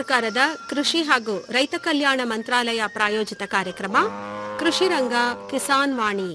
ಸರ್ಕಾರದ ಕೃಷಿ ಹಾಗೂ ರೈತ ಕಲ್ಯಾಣ ಮಂತ್ರಾಲಯ ಪ್ರಾಯೋಜಿತ ಕಾರ್ಯಕ್ರಮ ಕೃಷಿ ರಂಗ ಕಿಸಾನ್ ವಾಣಿ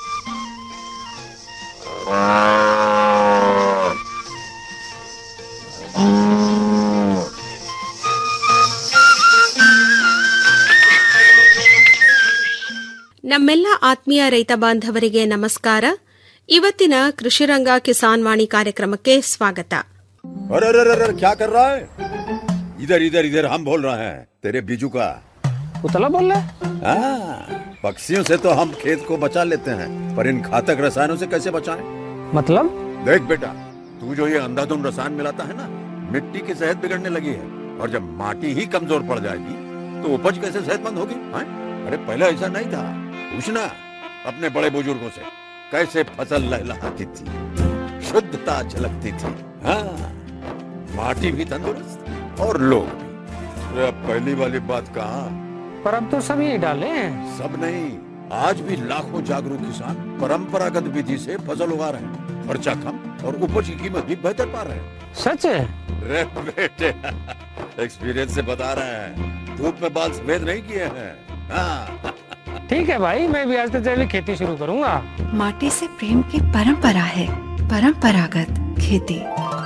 ನಮ್ಮೆಲ್ಲ ಆತ್ಮೀಯ ರೈತ ಬಾಂಧವರಿಗೆ ನಮಸ್ಕಾರ ಇವತ್ತಿನ ಕೃಷಿರಂಗ ಕಿಸಾನ್ ವಾಣಿ ಕಾರ್ಯಕ್ರಮಕ್ಕೆ ಸ್ವಾಗತ अरे अरे अरे अरे क्या कर रहा है इधर इधर इधर हम बोल रहे हैं तेरे बीजू का उतला बोल रहा है हाँ, पक्षियों से तो हम खेत को बचा लेते हैं पर इन घातक रसायनों से कैसे बचाएं? मतलब देख बेटा तू जो ये अंधाधुंध रसायन मिलाता है ना मिट्टी की सेहत बिगड़ने लगी है और जब माटी ही कमजोर पड़ जाएगी तो उपज कैसे सेहतमंद होगी हाँ? अरे पहले ऐसा नहीं था पूछना अपने बड़े बुजुर्गों से कैसे फसल लहलहाती थी शुद्धता झलकती थी हाँ माटी भी तंदुरुस्त और लोग भी अरे अब पहली वाली बात कहाँ पर अब तो सब यही डाले हैं सब नहीं आज भी लाखों जागरूक किसान परंपरागत विधि से फसल उगा रहे हैं खर्चा कम और उपज की कीमत भी बेहतर पा रहे हैं सच है रे बेटे एक्सपीरियंस से बता रहे हैं धूप में बाल सफेद नहीं किए हैं हाँ ठीक है भाई मैं भी आज से जैविक खेती शुरू करूंगा माटी से प्रेम की परंपरा है परंपरागत खेती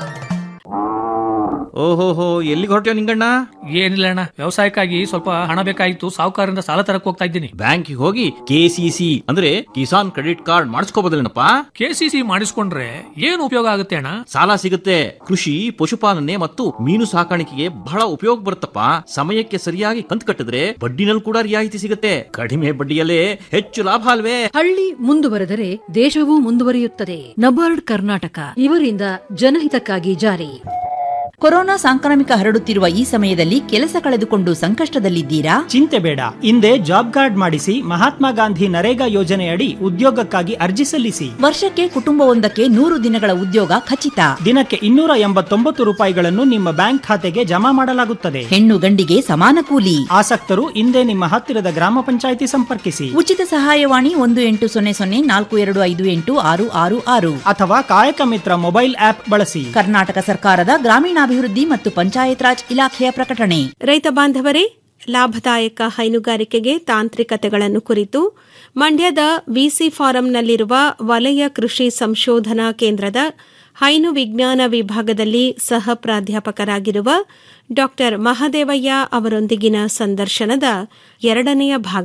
ಓಹೋಹೋ ಎಲ್ಲಿಗೆ ಹೊರಟ್ಯೋ ನಿಂಗಣ್ಣ ಏನಿಲ್ಲ ಅಣ್ಣ ವ್ಯವಸಾಯಕ್ಕಾಗಿ ಸ್ವಲ್ಪ ಹಣ ಬೇಕಾಗಿತ್ತು ಸಾಹುಕಾರರಿಂದ ಸಾಲ ತರಕ್ ಹೋಗ್ತಾ ಇದ್ದೀನಿ ಬ್ಯಾಂಕಿಗೆ ಹೋಗಿ ಕೆಸಿಸಿ ಅಂದ್ರೆ ಕಿಸಾನ್ ಕ್ರೆಡಿಟ್ ಕಾರ್ಡ್ ಮಾಡಿಸ್ಕೋಬೋದಲ್ಲೇನಪ್ಪ ಕೆಸಿಸಿ ಮಾಡಿಸ್ಕೊಂಡ್ರೆ ಏನು ಉಪಯೋಗ ಆಗುತ್ತೆ ಅಣ್ಣ ಸಾಲ ಸಿಗುತ್ತೆ ಕೃಷಿ ಪಶುಪಾಲನೆ ಮತ್ತು ಮೀನು ಸಾಕಾಣಿಕೆಗೆ ಬಹಳ ಉಪಯೋಗ ಬರುತ್ತಪ್ಪ ಸಮಯಕ್ಕೆ ಸರಿಯಾಗಿ ಕಂತು ಕಟ್ಟಿದ್ರೆ ಬಡ್ಡಿನಲ್ಲಿ ಕೂಡ ರಿಯಾಯಿತಿ ಸಿಗುತ್ತೆ ಕಡಿಮೆ ಬಡ್ಡಿಯಲ್ಲೇ ಹೆಚ್ಚು ಲಾಭ ಅಲ್ವೇ ಹಳ್ಳಿ ಮುಂದುವರೆದರೆ ದೇಶವೂ ಮುಂದುವರಿಯುತ್ತದೆ ನಬಾರ್ಡ್ ಕರ್ನಾಟಕ ಇವರಿಂದ ಜನಹಿತಕ್ಕಾಗಿ ಜಾರಿ ಕೊರೋನಾ ಸಾಂಕ್ರಾಮಿಕ ಹರಡುತ್ತಿರುವ ಈ ಸಮಯದಲ್ಲಿ ಕೆಲಸ ಕಳೆದುಕೊಂಡು ಸಂಕಷ್ಟದಲ್ಲಿದ್ದೀರಾ ಚಿಂತೆ ಬೇಡ ಹಿಂದೆ ಜಾಬ್ ಕಾರ್ಡ್ ಮಾಡಿಸಿ ಮಹಾತ್ಮ ಗಾಂಧಿ ನರೇಗಾ ಯೋಜನೆಯಡಿ ಉದ್ಯೋಗಕ್ಕಾಗಿ ಅರ್ಜಿ ಸಲ್ಲಿಸಿ ವರ್ಷಕ್ಕೆ ಕುಟುಂಬವೊಂದಕ್ಕೆ ನೂರು ದಿನಗಳ ಉದ್ಯೋಗ ಖಚಿತ ದಿನಕ್ಕೆ ಇನ್ನೂರ ಎಂಬತ್ತೊಂಬತ್ತು ರೂಪಾಯಿಗಳನ್ನು ನಿಮ್ಮ ಬ್ಯಾಂಕ್ ಖಾತೆಗೆ ಜಮಾ ಮಾಡಲಾಗುತ್ತದೆ ಹೆಣ್ಣು ಗಂಡಿಗೆ ಸಮಾನ ಕೂಲಿ ಆಸಕ್ತರು ಹಿಂದೆ ನಿಮ್ಮ ಹತ್ತಿರದ ಗ್ರಾಮ ಪಂಚಾಯಿತಿ ಸಂಪರ್ಕಿಸಿ ಉಚಿತ ಸಹಾಯವಾಣಿ ಒಂದು ಎಂಟು ಸೊನ್ನೆ ಸೊನ್ನೆ ನಾಲ್ಕು ಎರಡು ಐದು ಎಂಟು ಆರು ಆರು ಆರು ಅಥವಾ ಕಾಯಕ ಮಿತ್ರ ಮೊಬೈಲ್ ಆಪ್ ಬಳಸಿ ಕರ್ನಾಟಕ ಸರ್ಕಾರದ ಗ್ರಾಮೀಣಾಭಿವೃದ್ಧಿ ಮತ್ತು ಪಂಚಾಯತ್ ರಾಜ್ ಇಲಾಖೆಯ ಪ್ರಕಟಣೆ ರೈತ ಬಾಂಧವರೇ ಲಾಭದಾಯಕ ಹೈನುಗಾರಿಕೆಗೆ ತಾಂತ್ರಿಕತೆಗಳನ್ನು ಕುರಿತು ಮಂಡ್ಯದ ವಿಸಿ ಫಾರಂನಲ್ಲಿರುವ ವಲಯ ಕೃಷಿ ಸಂಶೋಧನಾ ಕೇಂದ್ರದ ಹೈನು ವಿಜ್ಞಾನ ವಿಭಾಗದಲ್ಲಿ ಸಹ ಪ್ರಾಧ್ಯಾಪಕರಾಗಿರುವ ಡಾ ಮಹದೇವಯ್ಯ ಅವರೊಂದಿಗಿನ ಸಂದರ್ಶನದ ಎರಡನೆಯ ಭಾಗ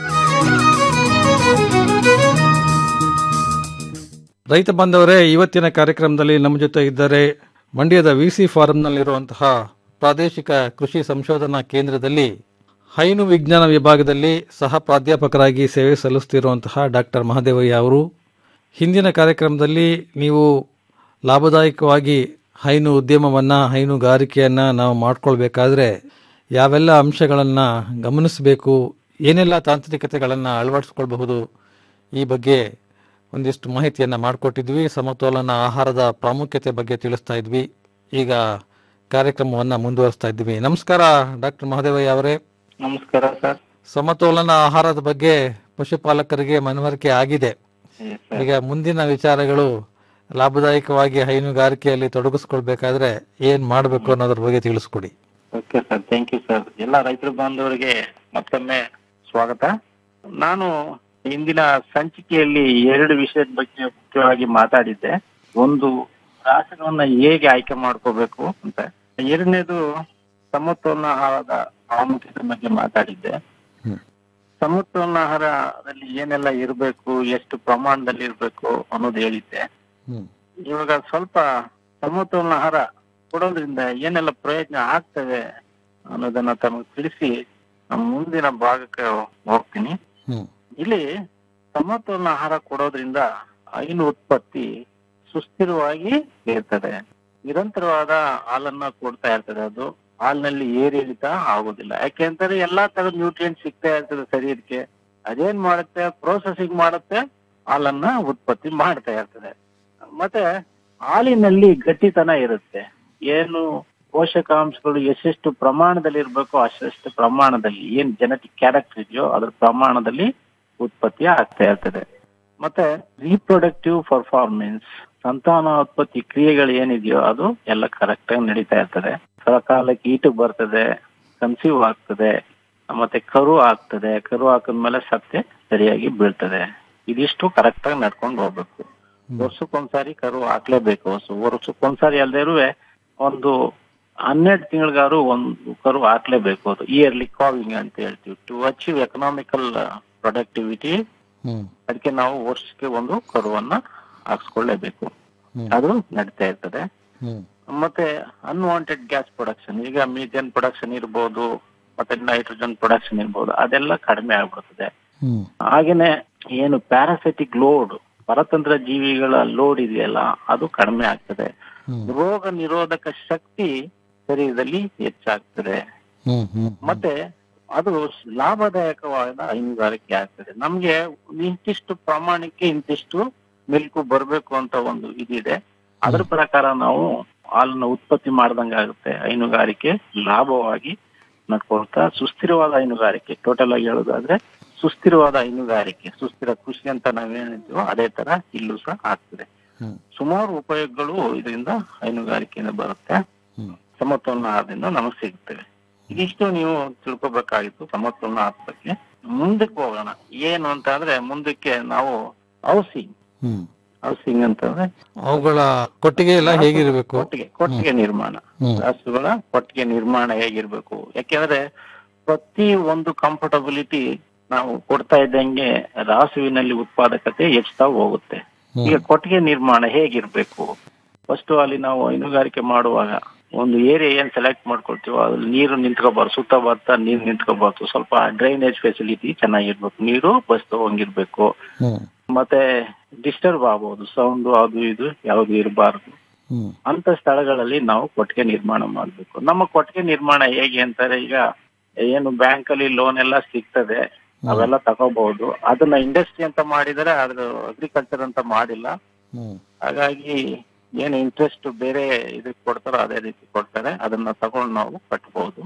ರೈತ ಬಾಂಧವರೇ ಇವತ್ತಿನ ಕಾರ್ಯಕ್ರಮದಲ್ಲಿ ನಮ್ಮ ಜೊತೆ ಇದ್ದಾರೆ ಮಂಡ್ಯದ ವಿಸಿ ಫಾರಂನಲ್ಲಿರುವಂತಹ ಪ್ರಾದೇಶಿಕ ಕೃಷಿ ಸಂಶೋಧನಾ ಕೇಂದ್ರದಲ್ಲಿ ಹೈನು ವಿಜ್ಞಾನ ವಿಭಾಗದಲ್ಲಿ ಸಹ ಪ್ರಾಧ್ಯಾಪಕರಾಗಿ ಸೇವೆ ಸಲ್ಲಿಸುತ್ತಿರುವಂತಹ ಡಾಕ್ಟರ್ ಮಹದೇವಯ್ಯ ಅವರು ಹಿಂದಿನ ಕಾರ್ಯಕ್ರಮದಲ್ಲಿ ನೀವು ಲಾಭದಾಯಕವಾಗಿ ಹೈನು ಉದ್ಯಮವನ್ನು ಹೈನುಗಾರಿಕೆಯನ್ನು ನಾವು ಮಾಡ್ಕೊಳ್ಬೇಕಾದ್ರೆ ಯಾವೆಲ್ಲ ಅಂಶಗಳನ್ನು ಗಮನಿಸಬೇಕು ಏನೆಲ್ಲ ತಾಂತ್ರಿಕತೆಗಳನ್ನು ಅಳವಡಿಸ್ಕೊಳ್ಬಹುದು ಈ ಬಗ್ಗೆ ಒಂದಿಷ್ಟು ಮಾಹಿತಿಯನ್ನು ಮಾಡಿಕೊಟ್ಟಿದ್ವಿ ಸಮತೋಲನ ಆಹಾರದ ಪ್ರಾಮುಖ್ಯತೆ ಬಗ್ಗೆ ತಿಳಿಸ್ತಾ ಇದ್ವಿ ಈಗ ಕಾರ್ಯಕ್ರಮವನ್ನು ಮುಂದುವರಿಸ್ತಾ ಇದ್ವಿ ನಮಸ್ಕಾರ ಡಾಕ್ಟರ್ ಮಹದೇವಯ್ಯ ಅವರೇ ನಮಸ್ಕಾರ ಸರ್ ಸಮತೋಲನ ಆಹಾರದ ಬಗ್ಗೆ ಪಶುಪಾಲಕರಿಗೆ ಮನವರಿಕೆ ಆಗಿದೆ ಈಗ ಮುಂದಿನ ವಿಚಾರಗಳು ಲಾಭದಾಯಕವಾಗಿ ಹೈನುಗಾರಿಕೆಯಲ್ಲಿ ತೊಡಗಿಸ್ಕೊಳ್ಬೇಕಾದ್ರೆ ಏನ್ ಮಾಡಬೇಕು ಅನ್ನೋದ್ರ ಬಗ್ಗೆ ತಿಳಿಸ್ಕೊಡಿ okay sir thank you sir ಎಲ್ಲ ರೈತರ ಬಾಂಧವರಿಗೆ ಮತ್ತೊಮ್ಮೆ ಸ್ವಾಗತ ನಾನು ಇಂದಿನ ಸಂಚಿಕೆಯಲ್ಲಿ ಎರಡು ವಿಷಯದ ಬಗ್ಗೆ ಮುಖ್ಯವಾಗಿ ಮಾತಾಡಿದ್ದೆ ಒಂದು ರಾಶಿಗಳನ್ನ ಹೇಗೆ ಆಯ್ಕೆ ಮಾಡ್ಕೋಬೇಕು ಅಂತ ಎರಡನೇದು ಸಮತೋಲನ ಆಹಾರದ ಪ್ರಾಮುಖ್ಯತೆ ಬಗ್ಗೆ ಮಾತಾಡಿದ್ದೆ ಸಮತೋಲನ ಆಹಾರದಲ್ಲಿ ಏನೆಲ್ಲ ಇರಬೇಕು ಎಷ್ಟು ಪ್ರಮಾಣದಲ್ಲಿ ಇರಬೇಕು ಅನ್ನೋದು ಹೇಳಿದ್ದೆ ಇವಾಗ ಸ್ವಲ್ಪ ಸಮತೋಲನ ಆಹಾರ ಕೊಡೋದ್ರಿಂದ ಏನೆಲ್ಲ ಪ್ರಯೋಜನ ಆಗ್ತವೆ ಅನ್ನೋದನ್ನ ತಮಗೆ ತಿಳಿಸಿ ನಾನು ಮುಂದಿನ ಭಾಗಕ್ಕೆ ಹೋಗ್ತೀನಿ ಇಲ್ಲಿ ಸಮತೋಲನ ಆಹಾರ ಕೊಡೋದ್ರಿಂದ ಹೈನು ಉತ್ಪತ್ತಿ ಸುಸ್ಥಿರವಾಗಿ ಇರ್ತದೆ ನಿರಂತರವಾದ ಹಾಲನ್ನ ಕೊಡ್ತಾ ಇರ್ತದೆ ಅದು ಹಾಲಿನಲ್ಲಿ ಏರಿಳಿತ ಆಗೋದಿಲ್ಲ ಯಾಕೆಂದ್ರೆ ಎಲ್ಲಾ ತರದ ನ್ಯೂಟ್ರಿಯೆಂಟ್ ಸಿಗ್ತಾ ಇರ್ತದೆ ಶರೀರಕ್ಕೆ ಅದೇನ್ ಮಾಡುತ್ತೆ ಪ್ರೋಸೆಸಿಂಗ್ ಮಾಡುತ್ತೆ ಹಾಲನ್ನ ಉತ್ಪತ್ತಿ ಮಾಡ್ತಾ ಇರ್ತದೆ ಮತ್ತೆ ಹಾಲಿನಲ್ಲಿ ಗಟ್ಟಿತನ ಇರುತ್ತೆ ಏನು ಪೋಷಕಾಂಶಗಳು ಎಷ್ಟೆಷ್ಟು ಪ್ರಮಾಣದಲ್ಲಿ ಇರಬೇಕೋ ಅಷ್ಟೆಷ್ಟು ಪ್ರಮಾಣದಲ್ಲಿ ಏನ್ ಜೆನೆಟಿಕ್ ಕ್ಯಾರೆಕ್ಟರ್ ಇದೆಯೋ ಅದ್ರ ಪ್ರಮಾಣದಲ್ಲಿ ಉತ್ಪತ್ತಿ ಆಗ್ತಾ ಇರ್ತದೆ ಮತ್ತೆ ರೀಪ್ರೊಡಕ್ಟಿವ್ ಪರ್ಫಾರ್ಮೆನ್ಸ್ ಸಂತಾನೋತ್ಪತ್ತಿ ಕ್ರಿಯೆಗಳು ಏನಿದೆಯೋ ಅದು ಎಲ್ಲ ಕರೆಕ್ಟ್ ಆಗಿ ನಡೀತಾ ಇರ್ತದೆ ಸಕಾಲಕ್ಕೆ ಈಟು ಬರ್ತದೆ ಕನ್ಸೀವ್ ಆಗ್ತದೆ ಮತ್ತೆ ಕರು ಆಗ್ತದೆ ಕರು ಹಾಕಿದ್ಮೇಲೆ ಸತ್ತೆ ಸರಿಯಾಗಿ ಬೀಳ್ತದೆ ಇದಿಷ್ಟು ಕರೆಕ್ಟ್ ಆಗಿ ನಡ್ಕೊಂಡು ಹೋಗ್ಬೇಕು ವರ್ಷಕ್ಕೊಂದ್ಸಾರಿ ಕರು ಹಾಕ್ಲೇಬೇಕು ಸೊ ವರ್ಷಕ್ಕೊಂದ್ಸಾರಿ ಅಲ್ದೇ ಒಂದು ಹನ್ನೆರಡು ತಿಂಗಳಿಗಾರು ಒಂದು ಕರು ಹಾಕ್ಲೇಬೇಕು ಅದು ಇಯರ್ಲಿ ಕಾವಿಂಗ್ ಅಂತ ಹೇಳ್ತೀವಿ ಟು ಅಚೀವ್ ಎಕನಾಮಿಕಲ್ ಪ್ರೊಡಕ್ಟಿವಿಟಿ ಅದಕ್ಕೆ ನಾವು ವರ್ಷಕ್ಕೆ ಒಂದು ಕರುವನ್ನ ಹಾಕ್ಸ್ಕೊಳ್ಳೇಬೇಕು ಅದು ನಡೀತಾ ಇರ್ತದೆ ಮತ್ತೆ ಅನ್ವಾಂಟೆಡ್ ಗ್ಯಾಸ್ ಪ್ರೊಡಕ್ಷನ್ ಈಗ ಮೀಥೇನ್ ಪ್ರೊಡಕ್ಷನ್ ಇರ್ಬೋದು ಮತ್ತೆ ನೈಟ್ರೋಜನ್ ಪ್ರೊಡಕ್ಷನ್ ಇರ್ಬೋದು ಅದೆಲ್ಲ ಕಡಿಮೆ ಆಗ್ಬಿಡ್ತದೆ ಹಾಗೇನೆ ಏನು ಪ್ಯಾರಾಸೈಟಿಕ್ ಲೋಡ್ ಪರತಂತ್ರ ಜೀವಿಗಳ ಲೋಡ್ ಇದೆಯಲ್ಲ ಅದು ಕಡಿಮೆ ಆಗ್ತದೆ ರೋಗ ನಿರೋಧಕ ಶಕ್ತಿ ಶರೀರದಲ್ಲಿ ಹೆಚ್ಚಾಗ್ತದೆ ಮತ್ತೆ ಅದು ಲಾಭದಾಯಕವಾದ ಹೈನುಗಾರಿಕೆ ಆಗ್ತದೆ ನಮ್ಗೆ ಇಂತಿಷ್ಟು ಪ್ರಮಾಣಕ್ಕೆ ಇಂತಿಷ್ಟು ಮಿಲ್ಕು ಬರ್ಬೇಕು ಅಂತ ಒಂದು ಇದಿದೆ ಅದ್ರ ಪ್ರಕಾರ ನಾವು ಹಾಲನ್ನ ಉತ್ಪತ್ತಿ ಮಾಡ್ದಂಗ ಆಗುತ್ತೆ ಹೈನುಗಾರಿಕೆ ಲಾಭವಾಗಿ ನಡ್ಕೊಳ್ತಾ ಸುಸ್ಥಿರವಾದ ಹೈನುಗಾರಿಕೆ ಟೋಟಲ್ ಆಗಿ ಹೇಳೋದಾದ್ರೆ ಸುಸ್ಥಿರವಾದ ಹೈನುಗಾರಿಕೆ ಸುಸ್ಥಿರ ಕೃಷಿ ಅಂತ ನಾವೇನಿದ್ದೀವೋ ಅದೇ ತರ ಇಲ್ಲೂ ಸಹ ಆಗ್ತದೆ ಸುಮಾರು ಉಪಯೋಗಗಳು ಇದರಿಂದ ಹೈನುಗಾರಿಕೆಯಿಂದ ಬರುತ್ತೆ ಸಮತೋಲನ ಆಹಾರದಿಂದ ನಮಗೆ ಸಿಗ್ತವೆ ಇದಿಷ್ಟು ನೀವು ತಿಳ್ಕೊಬೇಕಾಗಿತ್ತು ಸಮತೋಲನ ಆಹಾರದ ಬಗ್ಗೆ ಮುಂದಕ್ಕೆ ಹೋಗೋಣ ಏನು ಅಂತ ಅಂದ್ರೆ ಮುಂದಕ್ಕೆ ನಾವು ಹೌಸಿಂಗ್ ಹೌಸಿಂಗ್ ಅಂತಂದ್ರೆ ಅವುಗಳ ಕೊಟ್ಟಿಗೆ ಎಲ್ಲ ಹೇಗಿರ್ಬೇಕು ಕೊಟ್ಟಿಗೆ ಕೊಟ್ಟಿಗೆ ನಿರ್ಮಾಣ ಹ್ಮ್. ರಾಸುಗಳ ಕೊಟ್ಟಿಗೆ ನಿರ್ಮಾಣ ಹೇಗಿರ್ಬೇಕು ಯಾಕೆಂದ್ರೆ ಪ್ರತಿ ಒಂದು ಕಂಫರ್ಟಬಿಲಿಟಿ ನಾವು ಕೊಡ್ತಾ ಇದ್ದಂಗೆ ರಾಸುವಿನಲ್ಲಿ ಉತ್ಪಾದಕತೆ ಹೆಚ್ಚುತ್ತಾ ಹೋಗುತ್ತೆ ಈಗ ಕೊಟ್ಟಿಗೆ ನಿರ್ಮಾಣ ಹೇಗಿರ್ಬೇಕು ಫಸ್ಟ್ ಅಲ್ಲಿ ನಾವು ಹೈನುಗಾರಿಕೆ ಮಾಡುವಾಗ ಒಂದು ಏರಿಯಾ ಏನ್ ಸೆಲೆಕ್ಟ್ ಮಾಡ್ಕೊಳ್ತೀವೋ ಅದ್ರಲ್ಲಿ ನೀರು ನಿಂತ್ಕೋಬಾರ್ದು ಸುತ್ತ ಬರ್ತಾ ನೀರು ನಿಂತ್ಕೋಬಾರ್ದು ಸ್ವಲ್ಪ ಡ್ರೈನೇಜ್ ಫೆಸಿಲಿಟಿ ಚೆನ್ನಾಗಿರ್ಬೇಕು ನೀರು ಬಸ್ ತಗೊಂಗಿರ್ಬೇಕು ಮತ್ತೆ ಡಿಸ್ಟರ್ಬ್ ಆಗ್ಬೋದು ಸೌಂಡ್ ಅದು ಇದು ಯಾವ್ದು ಇರಬಾರ್ದು ಅಂತ ಸ್ಥಳಗಳಲ್ಲಿ ನಾವು ಕೊಟ್ಟಿಗೆ ನಿರ್ಮಾಣ ಮಾಡ್ಬೇಕು ನಮ್ಮ ಕೊಟ್ಟಿಗೆ ನಿರ್ಮಾಣ ಹೇಗೆ ಅಂತಾರೆ ಈಗ ಏನು ಬ್ಯಾಂಕ್ ಅಲ್ಲಿ ಲೋನ್ ಎಲ್ಲ ಸಿಗ್ತದೆ ಅವೆಲ್ಲ ತಗೋಬಹುದು ಅದನ್ನ ಇಂಡಸ್ಟ್ರಿ ಅಂತ ಮಾಡಿದರೆ ಅದ್ರ ಅಗ್ರಿಕಲ್ಚರ್ ಅಂತ ಮಾಡಿಲ್ಲ ಹಾಗಾಗಿ ಏನು ಇಂಟ್ರೆಸ್ಟ್ ಬೇರೆ ಇದಕ್ಕೆ ಕೊಡ್ತಾರೋ ಅದೇ ರೀತಿ ಕೊಡ್ತಾರೆ ಅದನ್ನ ತಗೊಂಡು ನಾವು ಕಟ್ಬಹುದು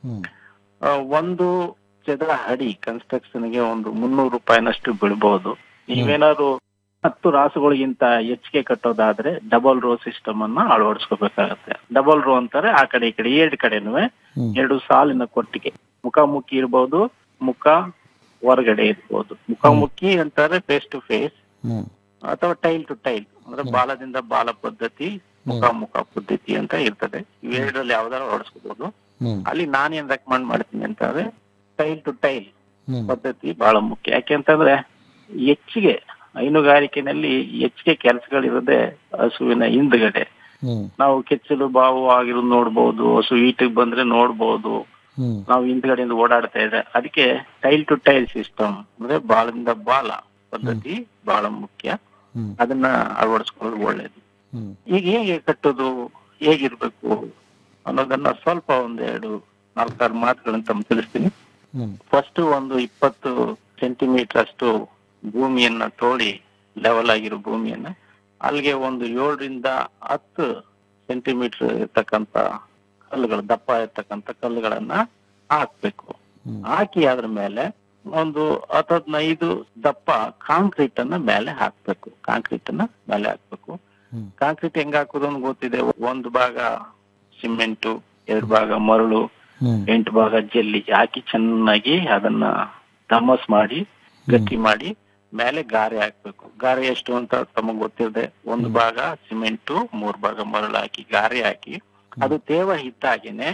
ಆ, ಒಂದು ಚದರ ಅಡಿ ಕನ್ಸ್ಟ್ರಕ್ಷನ್ ಗೆ ಒಂದು ಮುನ್ನೂರು ರೂಪಾಯಿನಷ್ಟು ಬೀಳ್ಬಹುದು ನೀವೇನಾದ್ರು ಹತ್ತು ರಾಸುಗಳಿಗಿಂತ ಹೆಚ್ಚಿಗೆ ಕಟ್ಟೋದಾದ್ರೆ ಡಬಲ್ ರೋ ಸಿಸ್ಟಮ್ ಅನ್ನ ಅಳವಡಿಸ್ಕೋಬೇಕಾಗತ್ತೆ ಡಬಲ್ ರೋ ಅಂತಾರೆ ಆ ಕಡೆ ಈ ಕಡೆ ಎರಡು ಕಡೆನೂ ಎರಡು ಸಾಲಿನ ಕೊಟ್ಟಿಗೆ ಮುಖಾಮುಖಿ ಇರ್ಬೋದು ಮುಖ ಹೊರಗಡೆ ಇರ್ಬೋದು ಮುಖಾಮುಖಿ ಅಂತಾರೆ ಫೇಸ್ ಟು ಫೇಸ್ ಅಥವಾ ಟೈಲ್ ಟು ಟೈಲ್ ಅಂದ್ರೆ ಬಾಲದಿಂದ ಬಾಲ ಪದ್ಧತಿ ಮುಖಾಮುಖ ಪದ್ಧತಿ ಅಂತ ಇರ್ತದೆ ಇವೆರಡರಲ್ಲಿ ಯಾವ್ದಾರು ಅಳವಡಿಸ್ಕೋಬಹುದು ಅಲ್ಲಿ ನಾನೇನ್ ರೆಕಮೆಂಡ್ ಮಾಡ್ತೀನಿ ಅಂತಂದ್ರೆ ಟೈಲ್ ಟು ಟೈಲ್ ಪದ್ಧತಿ ಬಹಳ ಮುಖ್ಯ ಯಾಕೆಂತಂದ್ರೆ ಹೆಚ್ಚಿಗೆ ಹೈನುಗಾರಿಕೆನಲ್ಲಿ ಹೆಚ್ಚಿಗೆ ಕೆಲಸಗಳಿರೋದೇ ಹಸುವಿನ ಹಿಂದ್ಗಡೆ ನಾವು ಕೆಚ್ಚಲು ಬಾವು ಆಗಿರೋದು ನೋಡ್ಬೋದು ಹಸು ಈಟಿಗೆ ಬಂದ್ರೆ ನೋಡ್ಬೋದು ನಾವು ಹಿಂದ್ಗಡೆಯಿಂದ ಓಡಾಡ್ತಾ ಇದ್ರೆ ಅದಕ್ಕೆ ಟೈಲ್ ಟು ಟೈಲ್ ಸಿಸ್ಟಮ್ ಅಂದ್ರೆ ಬಾಲದಿಂದ ಬಾಲ ಪದ್ಧತಿ ಬಹಳ ಮುಖ್ಯ ಅದನ್ನ ಅಳವಡಿಸ್ಕೊಳ್ಳೋದು ಒಳ್ಳೇದು ಈಗ ಹೇಗೆ ಕಟ್ಟೋದು ಹೇಗಿರ್ಬೇಕು ಅನ್ನೋದನ್ನ ಸ್ವಲ್ಪ ಒಂದೆರಡು ನಾಲ್ಕಾರು ಮಾತುಗಳನ್ನ ತಮ್ಮ ತಿಳಿಸ್ತೀನಿ ಫಸ್ಟ್ ಒಂದು ಇಪ್ಪತ್ತು ಸೆಂಟಿಮೀಟರ್ ಅಷ್ಟು ಭೂಮಿಯನ್ನ ತೋಡಿ ಲೆವೆಲ್ ಆಗಿರೋ ಭೂಮಿಯನ್ನ ಅಲ್ಲಿಗೆ ಒಂದು ಏಳರಿಂದ ಹತ್ತು ಸೆಂಟಿಮೀಟರ್ ಇರ್ತಕ್ಕಂತ ಕಲ್ಲುಗಳು ದಪ್ಪ ಇರ್ತಕ್ಕಂತ ಕಲ್ಲುಗಳನ್ನ ಹಾಕ್ಬೇಕು ಹಾಕಿ ಅದ್ರ ಮೇಲೆ ಒಂದು ಹತ್ತು ಹದಿನೈದು ದಪ್ಪ ಕಾಂಕ್ರೀಟ್ ಅನ್ನ ಮೇಲೆ ಹಾಕ್ಬೇಕು ಕಾಂಕ್ರೀಟ್ ಅನ್ನ ಮೇಲೆ ಹಾಕ್ಬೇಕು ಕಾಂಕ್ರೀಟ್ ಹೆಂಗ್ ಹಾಕೋದು ಅಂತ ಗೊತ್ತಿದೆ ಒಂದು ಭಾಗ ಸಿಮೆಂಟು ಎರಡು ಭಾಗ ಮರಳು ಎಂಟು ಭಾಗ ಜಲ್ಲಿ ಹಾಕಿ ಚೆನ್ನಾಗಿ ಅದನ್ನ ದಮಸ್ ಮಾಡಿ ಗಟ್ಟಿ ಮಾಡಿ ಮೇಲೆ ಗಾರೆ ಹಾಕ್ಬೇಕು ಗಾರೆ ಎಷ್ಟು ಅಂತ ತಮಗ್ ಗೊತ್ತಿರದೆ ಒಂದು ಭಾಗ ಸಿಮೆಂಟು ಮೂರ್ ಭಾಗ ಮರಳು ಹಾಕಿ ಗಾರೆ ಹಾಕಿ ಅದು ತೇವ ಇದ್ದಾಗೇನೆ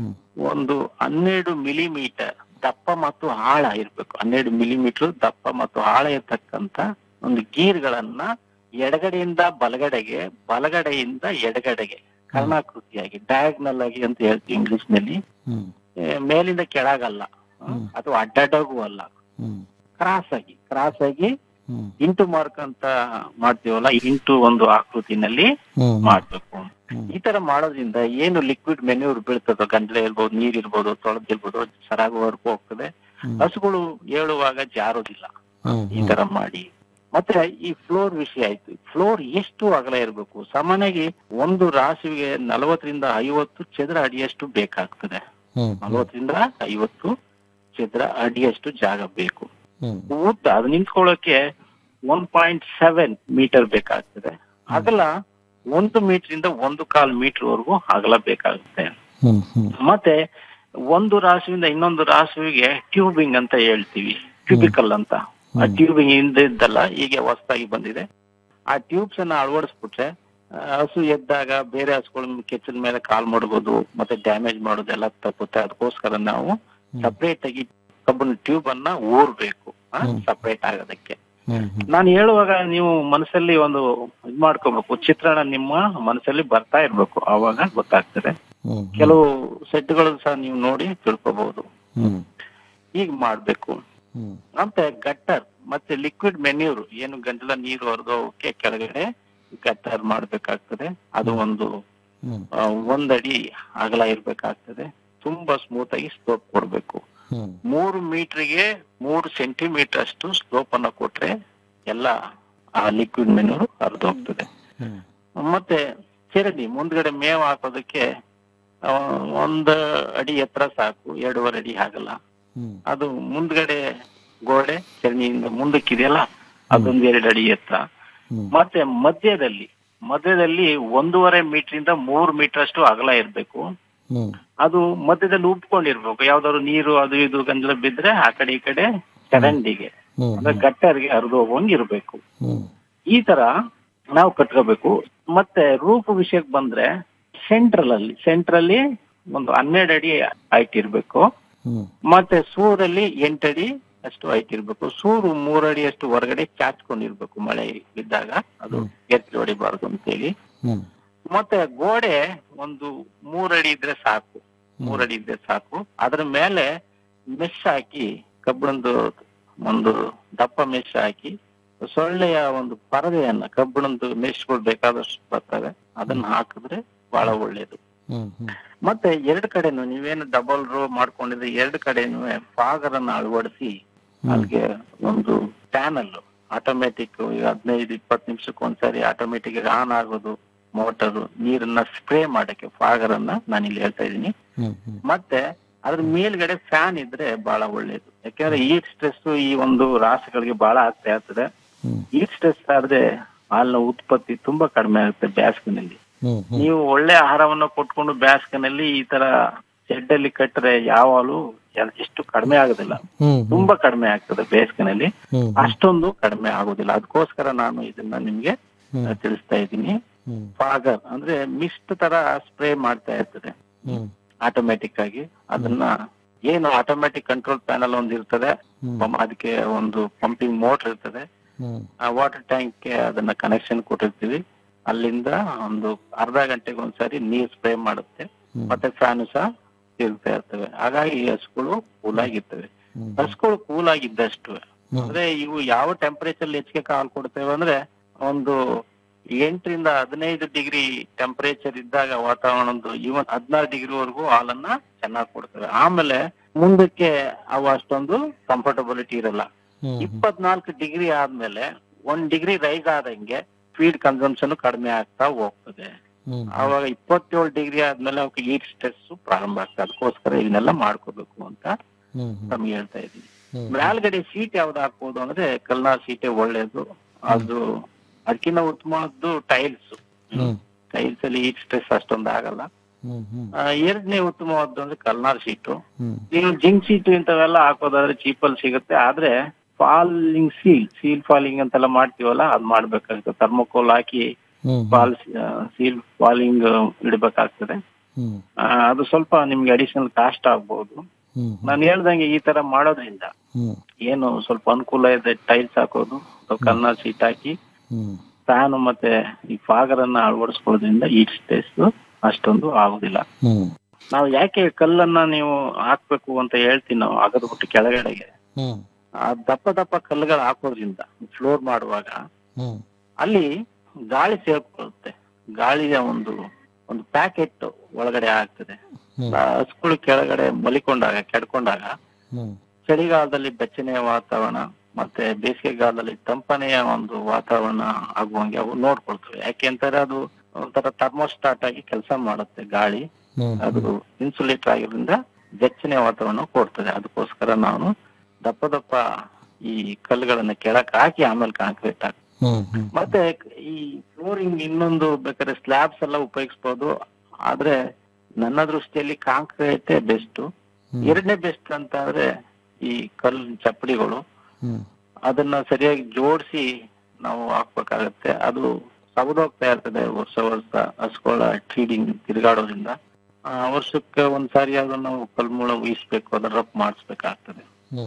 ಒಂದು ಹನ್ನೆರಡು ಮಿಲಿಮೀಟರ್ ದಪ್ಪ ಮತ್ತು ಆಳ ಇರ್ಬೇಕು ಹನ್ನೆರಡು ಮಿಲಿಮೀಟರ್ ದಪ್ಪ ಮತ್ತು ಆಳ ಇರ್ತಕ್ಕಂತ ಒಂದು ಗೀರ್ಗಳನ್ನ ಎಡಗಡೆಯಿಂದ ಬಲಗಡೆಗೆ ಬಲಗಡೆಯಿಂದ ಎಡಗಡೆಗೆ ಕರ್ಣಾಕೃತಿಯಾಗಿ ಡಯಾಗ್ನಲ್ ಆಗಿ ಅಂತ ಹೇಳ್ತೀವಿ ಇಂಗ್ಲಿಷ್ ನಲ್ಲಿ ಏ, ಮೇಲಿಂದ ಕೆಳಗಲ್ಲ ಅಥವಾ ಅಡ್ಡಡ್ಡಗೂ ಅಲ್ಲ ಕ್ರಾಸ್ ಆಗಿ ಕ್ರಾಸ್ ಆಗಿ ಇಂಟು ಮಾರ್ಕ್ ಅಂತ ಮಾಡ್ತೀವಲ್ಲ ಇಂಟು ಒಂದು ಆಕೃತಿನಲ್ಲಿ ಮಾಡ್ಬೇಕು ಈ ತರ ಮಾಡೋದ್ರಿಂದ ಏನು ಲಿಕ್ವಿಡ್ ಮೆನ್ಯೂರ್ ಬೀಳ್ತದೋ ಗಂಜಲ ಇರ್ಬೋದು ನೀರ್ ಇರ್ಬೋದು ತೊಳೆದಿರ್ಬೋದು ಸರಾಗುವವರೆಗೂ ಹೋಗ್ತದೆ ಹಸುಗಳು ಏಳುವಾಗ ಜಾರೋದಿಲ್ಲ ಈ ತರ ಮಾಡಿ ಮತ್ತೆ ಈ ಫ್ಲೋರ್ ವಿಷಯ ಆಯ್ತು ಫ್ಲೋರ್ ಎಷ್ಟು ಅಗಲ ಇರಬೇಕು ಸಾಮಾನ್ಯವಾಗಿ ಒಂದು ರಾಸುವಿಗೆ ನಲವತ್ತರಿಂದ ಐವತ್ತು ಚದರ ಅಡಿಯಷ್ಟು ಬೇಕಾಗ್ತದೆ ನಲವತ್ತರಿಂದ ಐವತ್ತು ಚದರ ಅಡಿಯಷ್ಟು ಜಾಗ ಬೇಕು ಉದ್ದ ಅದು ನಿಂತ್ಕೊಳ್ಳೋಕೆ ಒನ್ ಪಾಯಿಂಟ್ ಸೆವೆನ್ ಮೀಟರ್ ಬೇಕಾಗ್ತದೆ ಅಗಲ ಒಂದು ಮೀಟರ್ ಇಂದ ಒಂದು ಕಾಲ್ ಮೀಟರ್ ವರೆಗೂ ಅಗಲ ಬೇಕಾಗುತ್ತೆ ಮತ್ತೆ ಒಂದು ರಾಸುವಿಂದ ಇನ್ನೊಂದು ರಾಸುವಿಗೆ ಟ್ಯೂಬಿಂಗ್ ಅಂತ ಹೇಳ್ತೀವಿ ಟ್ಯೂಬಿಕಲ್ ಅಂತ ಆ ಟ್ಯೂಬಿಂಗ್ ಹಿಂದೆ ಇದ್ದಲ್ಲ ಈಗ ಹೊಸದಾಗಿ ಬಂದಿದೆ ಆ ಟ್ಯೂಬ್ಸ್ ಅನ್ನ ಅಳವಡಿಸ್ಬಿಟ್ರೆ ಆ, ಹಸು ಎದ್ದಾಗ ಬೇರೆ ಹಸುಗಳ ಕೆಚ್ಚದ ಮೇಲೆ ಕಾಲ್ ಮಾಡ್ಬೋದು ಮತ್ತೆ ಡ್ಯಾಮೇಜ್ ಮಾಡೋದೆಲ್ಲ ತಪ್ಪುತ್ತೆ ಅದಕ್ಕೋಸ್ಕರ ನಾವು ಸಪರೇಟ್ ಆಗಿ ಕಬ್ಬಿನ ಟ್ಯೂಬ್ ಅನ್ನ ಊರ್ಬೇಕು ಸಪರೇಟ್ ಆಗೋದಕ್ಕೆ ನಾನು ಹೇಳುವಾಗ ನೀವು ಮನಸ್ಸಲ್ಲಿ ಒಂದು ಇದ್ ಮಾಡ್ಕೋಬೇಕು ಚಿತ್ರಣ ನಿಮ್ಮ ಮನಸ್ಸಲ್ಲಿ ಬರ್ತಾ ಇರ್ಬೇಕು ಅವಾಗ ಗೊತ್ತಾಗ್ತದೆ ಕೆಲವು ಸೆಟ್ಗಳು ಸಹ ನೀವು ನೋಡಿ ತಿಳ್ಕೊಬಹುದು ಈಗ ಮಾಡ್ಬೇಕು ಮತ್ತೆ ಗಟ್ಟರ್ ಮತ್ತೆ ಲಿಕ್ವಿಡ್ ಮೆನ್ಯೂರ್ ಏನು ಗಂಟಲ ನೀರು ಹರಿದೋಕೆ ಕೆಳಗಡೆ ಗಟ್ಟರ್ ಮಾಡ್ಬೇಕಾಗ್ತದೆ ಅದು ಒಂದು ಆ, ಒಂದಡಿ ಅಗಲ ಇರ್ಬೇಕಾಗ್ತದೆ ತುಂಬಾ ಸ್ಮೂತ್ ಆಗಿ ಸ್ಲೋಪ್ ಕೊಡ್ಬೇಕು ಮೂರು ಮೀಟರ್ಗೆ ಮೂರು ಸೆಂಟಿಮೀಟರ್ ಅಷ್ಟು ಸ್ಲೋಪ್ ಅನ್ನ ಕೊಟ್ರೆ ಎಲ್ಲ ಆ ಲಿಕ್ವಿಡ್ ಮೆನ್ಯೂರ್ ಹರಿದು ಹೋಗ್ತದೆ ಮತ್ತೆ ಚಿರಡಿ ಮುಂದ್ಗಡೆ ಮೇವು ಹಾಕೋದಕ್ಕೆ ಆ, ಒಂದ್ ಅಡಿ ಎತ್ತರ ಸಾಕು ಎರಡೂವರೆ ಅಡಿ ಆಗಲ್ಲ ಅದು ಮುಂದ್ಗಡೆ ಗೋಡೆ ಚರಣಿಯಿಂದ ಮುಂದಕ್ಕಿದೆಯಲ್ಲ ಅದೊಂದ್ ಎರಡು ಅಡಿ ಎತ್ತರ ಮತ್ತೆ ಮಧ್ಯದಲ್ಲಿ ಮಧ್ಯದಲ್ಲಿ ಒಂದೂವರೆ ಮೀಟರ್ ಇಂದ ಮೂರು ಮೀಟರ್ ಅಷ್ಟು ಅಗಲ ಇರ್ಬೇಕು ಅದು ಮಧ್ಯದಲ್ಲಿ ಉಬ್ಕೊಂಡಿರ್ಬೇಕು ಯಾವ್ದಾದ್ರು ನೀರು ಅದು ಇದು ಗಂಜಲ ಬಿದ್ರೆ ಆ ಕಡೆ ಈ ಕಡೆ ಚರಂಡಿಗೆ ಅಂದ್ರೆ ಗಟ್ಟರ್ಗೆ ಹರಿದು ಹೋಗುವಂಗ್ ಇರ್ಬೇಕು ಈ ತರ ನಾವು ಕಟ್ಕೋಬೇಕು ಮತ್ತೆ ರೂಪ ವಿಷಯಕ್ಕೆ ಬಂದ್ರೆ ಸೆಂಟ್ರಲ್ ಅಲ್ಲಿ ಸೆಂಟ್ರಲ್ಲಿ ಒಂದು ಹನ್ನೆರಡು ಅಡಿ ಹೈಟ್ ಇರ್ಬೇಕು ಮತ್ತೆ ಸೂರಲ್ಲಿ ಎಂಟಡಿ ಅಷ್ಟು ಹೈಟ್ ಇರ್ಬೇಕು ಸೂರು ಮೂರಡಿ ಅಷ್ಟು ಹೊರಗಡೆ ಚಾಚ್ಕೊಂಡಿರ್ಬೇಕು ಮಳೆ ಬಿದ್ದಾಗ ಅದು ಎತ್ತಿ ಹೊಡಿಬಾರ್ದು ಅಂತೇಳಿ ಮತ್ತೆ ಗೋಡೆ ಒಂದು ಮೂರಡಿ ಇದ್ರೆ ಸಾಕು ಮೂರಡಿ ಇದ್ರೆ ಸಾಕು ಅದ್ರ ಮೇಲೆ ಮೆಶ್ ಹಾಕಿ ಕಬ್ಬಿಣದ್ದು ಒಂದು ದಪ್ಪ ಮೆಶ್ ಹಾಕಿ ಸೊಳ್ಳೆಯ ಒಂದು ಪರದೆಯನ್ನ ಕಬ್ಬಿಣದ್ದು ಮೆಶ್ಗಳು ಬೇಕಾದಷ್ಟು ಬರ್ತವೆ ಅದನ್ನ ಹಾಕಿದ್ರೆ ಬಹಳ ಒಳ್ಳೇದು ಮತ್ತೆ ಎರಡು ಕಡೆನು ನೀವೇನು ಡಬಲ್ ರೋ ಮಾಡ್ಕೊಂಡಿದ್ರೆ ಎರಡು ಕಡೆನು ಫಾಗರ್ ಅನ್ನ ಅಳವಡಿಸಿ ಅಲ್ಲಿಗೆ ಒಂದು ಪ್ಯಾನಲ್ ಆಟೋಮೆಟಿಕ್ ಹದಿನೈದು ಇಪ್ಪತ್ತು ನಿಮಿಷಕ್ಕೆ ಒಂದ್ಸರಿ ಆಟೋಮೆಟಿಕ್ ಆನ್ ಆಗೋದು ಮೋಟರ್ ನೀರನ್ನ ಸ್ಪ್ರೇ ಮಾಡಕ್ಕೆ ಫಾಗರ್ ಅನ್ನ ನಾನು ಇಲ್ಲಿ ಹೇಳ್ತಾ ಇದ್ದೀನಿ ಮತ್ತೆ ಅದ್ರ ಮೇಲ್ಗಡೆ ಫ್ಯಾನ್ ಇದ್ರೆ ಬಹಳ ಒಳ್ಳೇದು ಯಾಕಂದ್ರೆ ಹೀಟ್ ಸ್ಟ್ರೆಸ್ ಈ ಒಂದು ರಾಸುಗಳಿಗೆ ಬಹಳ ಆಗ್ತಾ ಇರ್ತದೆ ಹೀಟ್ ಸ್ಟ್ರೆಸ್ ಆದ್ರೆ ಹಾಲಿನ ಉತ್ಪತ್ತಿ ತುಂಬಾ ಕಡಿಮೆ ಆಗುತ್ತೆ ಬೇಸಿಗೆನಲ್ಲಿ ನೀವು ಒಳ್ಳೆ ಆಹಾರವನ್ನ ಕೊಟ್ಕೊಂಡು ಬೇಸಿಗೆನಲ್ಲಿ ಈ ತರ ಶೆಡ್ ಅಲ್ಲಿ ಕಟ್ಟರೆ ಯಾವ ಹಾಲು ಎಲ್- ಎಷ್ಟು ಕಡಿಮೆ ಆಗೋದಿಲ್ಲ ತುಂಬಾ ಕಡಿಮೆ ಆಗ್ತದೆ ಬೇಸಿಗೆನಲ್ಲಿ ಅಷ್ಟೊಂದು ಕಡಿಮೆ ಆಗೋದಿಲ್ಲ ಅದಕ್ಕೋಸ್ಕರ ನಾನು ಇದನ್ನ ನಿಮ್ಗೆ ಆ, ತಿಳಿಸ್ತಾ ಇದ್ದೀನಿ ಫಾಗರ್ ಅಂದ್ರೆ ಮಿಸ್ಟ್ ತರ ಸ್ಪ್ರೇ ಮಾಡ್ತಾ ಇರ್ತದೆ ಆಟೋಮೆಟಿಕ್ ಆಗಿ ಅದನ್ನ ಏನು ಆಟೋಮೆಟಿಕ್ ಕಂಟ್ರೋಲ್ ಪ್ಯಾನಲ್ ಒಂದು ಇರ್ತದೆ ಪಂ- ಅದಕ್ಕೆ ಒಂದು ಪಂಪಿಂಗ್ ಮೋಟರ್ ಇರ್ತದೆ ಆ ವಾಟರ್ ಟ್ಯಾಂಕ್ ಗೆ ಅದನ್ನ ಕನೆಕ್ಷನ್ ಕೊಟ್ಟಿರ್ತೀವಿ ಅಲ್ಲಿಂದ ಒಂದು ಅರ್ಧ ಗಂಟೆಗೆ ಒಂದ್ಸರಿ ನೀರ್ ಸ್ಪ್ರೇ ಮಾಡುತ್ತೆ ಮತ್ತೆ ಫ್ಯಾನ್ ಸಹ ತಿರುಗ್ತಾ ಇರ್ತವೆ ಹಾಗಾಗಿ ಈ ಹಸುಗಳು ಕೂಲ್ ಆಗಿರ್ತವೆ ಹಸುಗಳು ಕೂಲ್ ಆಗಿದ್ದಷ್ಟು ಅಂದ್ರೆ ಇವು ಯಾವ ಟೆಂಪರೇಚರ್ ಹೆಚ್ಚಿಗೆ ಹಾಲು ಕೊಡ್ತೇವೆ ಅಂದ್ರೆ ಒಂದು ಎಂಟರಿಂದ ಹದಿನೈದು ಡಿಗ್ರಿ ಟೆಂಪರೇಚರ್ ಇದ್ದಾಗ ವಾತಾವರಣದ್ದು ಇವನ್ ಹದಿನಾರು ಡಿಗ್ರಿ ವರೆಗೂ ಹಾಲನ್ನ ಚೆನ್ನಾಗಿ ಕೊಡ್ತವೆ ಆಮೇಲೆ ಮುಂದಕ್ಕೆ ಅವು ಅಷ್ಟೊಂದು ಕಂಫರ್ಟಬಿಲಿಟಿ ಇರಲ್ಲ ಇಪ್ಪತ್ನಾಲ್ಕು ಡಿಗ್ರಿ ಆದ್ಮೇಲೆ ಒಂದ್ ಡಿಗ್ರಿ ರೈಸ್ ಆದಂಗೆ ಫೀಡ್ ಕನ್ಸಂಪ್ಷನ್ ಕಡಿಮೆ ಆಗ್ತಾ ಹೋಗ್ತದೆ ಅವಾಗ ಇಪ್ಪತ್ತೇಳು ಡಿಗ್ರಿ ಆದ್ಮೇಲೆ ಅವಕ್ಕೆ ಹೀಟ್ ಸ್ಟ್ರೆಸ್ ಪ್ರಾರಂಭ ಆಗ್ತದೆ ಅದಕ್ಕೋಸ್ಕರ ಇದನ್ನೆಲ್ಲ ಮಾಡ್ಕೋಬೇಕು ಅಂತ ನಮ್ಗೆ ಹೇಳ್ತಾ ಇದೀನಿ ಮೇಲ್ಗಡೆ ಸೀಟ್ ಯಾವ್ದು ಹಾಕ್ಬೋದು ಅಂದ್ರೆ ಕಲ್ನಾರ್ ಸೀಟೆ ಒಳ್ಳೇದು ಅದು ಅದಕ್ಕಿಂತ ಉತ್ತಮವಾದ್ದು ಟೈಲ್ಸ್ ಟೈಲ್ಸ್ ಅಲ್ಲಿ ಹೀಟ್ ಸ್ಟ್ರೆಸ್ ಅಷ್ಟೊಂದು ಆಗಲ್ಲ ಆ, ಎರಡನೇ ಉತ್ತಮವಾದ್ದು ಅಂದ್ರೆ ಕಲ್ನಾರ್ ಸೀಟು ನೀವು ಜಿಂಕ್ ಸೀಟು ಇಂಥವೆಲ್ಲ ಹಾಕೋದಾದ್ರೆ ಚೀಪಲ್ಲಿ ಸಿಗುತ್ತೆ ಆದ್ರೆ ಫಾಲಿಂಗ್ ಸೀಲ್ ಸೀಲ್ ಫಾಲಿಂಗ್ ಅಂತೆಲ್ಲ ಮಾಡ್ತೀವಲ್ಲ ಅದ್ ಮಾಡ್ಬೇಕಾಗುತ್ತೆ ಥರ್ಮೋಕೋಲ್ ಹಾಕಿ ಫಾಲ್ ಸೀಲ್ ಫಾಲಿಂಗ್ ಇಡ್ಬೇಕಾಗ್ತದೆ ಆ, ಅದು ಸ್ವಲ್ಪ ನಿಮ್ಗೆ ಅಡಿಷನಲ್ ಕಾಸ್ಟ್ ಆಗ್ಬಹುದು ನಾನು ಹೇಳ್ದಂಗೆ ಈ ತರ ಮಾಡೋದ್ರಿಂದ ಏನು ಸ್ವಲ್ಪ ಅನುಕೂಲ ಇದೆ ಟೈಲ್ಸ್ ಹಾಕೋದು ಅಥವಾ ಕಲ್ನಾರ್ ಸೀಟ್ ಹಾಕಿ ಫ್ಯಾನ್ ಮತ್ತೆ ಈ ಫಾಗರ್ ಅನ್ನ ಅಳವಡಿಸ್ಕೊಳ್ಳೋದ್ರಿಂದ ಈ ಸ್ಟೇಸ್ ಅಷ್ಟೊಂದು ಆಗುದಿಲ್ಲ ನಾವು ಯಾಕೆ ಕಲ್ಲನ್ನ ನೀವು ಹಾಕ್ಬೇಕು ಅಂತ ಹೇಳ್ತೀವಿ ನಾವು ಅಗದು ಬಿಟ್ಟು ಕೆಳಗಡೆಗೆ ಆ ದಪ್ಪ ದಪ್ಪ ಕಲ್ಲುಗಳು ಹಾಕೋದ್ರಿಂದ ಫ್ಲೋರ್ ಮಾಡುವಾಗ ಅಲ್ಲಿ ಗಾಳಿ ಸೇರ್ಕೊಳ್ಳುತ್ತೆ ಗಾಳಿಯ ಒಂದು ಒಂದು ಪ್ಯಾಕೆಟ್ ಒಳಗಡೆ ಆಗ್ತದೆ ಆ ಹಸುಗಳು ಕೆಳಗಡೆ ಮಲಿಕೊಂಡಾಗ ಕೆಡ್ಕೊಂಡಾಗ ಚಳಿಗಾಲದಲ್ಲಿ ಬೆಚ್ಚನೆಯ ವಾತಾವರಣ ಮತ್ತೆ ಬೇಸಿಗೆಗಾಲದಲ್ಲಿ ತಂಪನೆಯ ಒಂದು ವಾತಾವರಣ ಆಗುವಂಗೆ ಅವು ನೋಡ್ಕೊಳ್ತವೆ ಯಾಕೆ ಅಂತಾರೆ ಅದು ಒಂಥರ ಥರ್ಮೋಸ್ಟಾಟ್ ಆಗಿ ಕೆಲಸ ಮಾಡುತ್ತೆ ಗಾಳಿ ಅದು ಇನ್ಸುಲೇಟರ್ ಆಗಿರೋದ್ರಿಂದ ಬೆಚ್ಚನೆಯ ವಾತಾವರಣ ಕೊಡ್ತದೆ ಅದಕ್ಕೋಸ್ಕರ ನಾನು ದಪ್ಪ ದಪ್ಪ ಈ ಕಲ್ಲುಗಳನ್ನ ಕೆಳಕ್ ಹಾಕಿ ಆಮೇಲೆ ಕಾಂಕ್ರೀಟ್ ಹಾಕಿ ಮತ್ತೆ ಈ ಫ್ಲೋರಿಂಗ್ ಇನ್ನೊಂದು ಬೇಕಾದ್ರೆ ಸ್ಲ್ಯಾಬ್ಸ್ ಎಲ್ಲ ಉಪಯೋಗಿಸ್ಬೋದು ಆದ್ರೆ ನನ್ನ ದೃಷ್ಟಿಯಲ್ಲಿ ಕಾಂಕ್ರೀಟೇ ಬೆಸ್ಟ್ ಎರಡನೇ ಬೆಸ್ಟ್ ಅಂತ ಅಂದ್ರೆ ಈ ಕಲ್ಲು ಚಪ್ಪಡಿಗಳು ಅದನ್ನ ಸರಿಯಾಗಿ ಜೋಡಿಸಿ ನಾವು ಹಾಕ್ಬೇಕಾಗತ್ತೆ ಅದು ಸವದೋಗ್ತಾ ಇರ್ತದೆ ವರ್ಷ ವರ್ಷ ಹಸ್ಗಳ ಫೀಡಿಂಗ್ ತಿರುಗಾಡೋದ್ರಿಂದ ಆ, ವರ್ಷಕ್ಕೆ ಒಂದ್ಸಾರಿ ಆದ್ರೂ ನಾವು ಕಲ್ಮೂಳ ಉಯಿಸ್ಬೇಕು ಅದನ್ನ ರಫ್ ಮಾಡಿಸ್ಬೇಕಾಗ್ತದೆ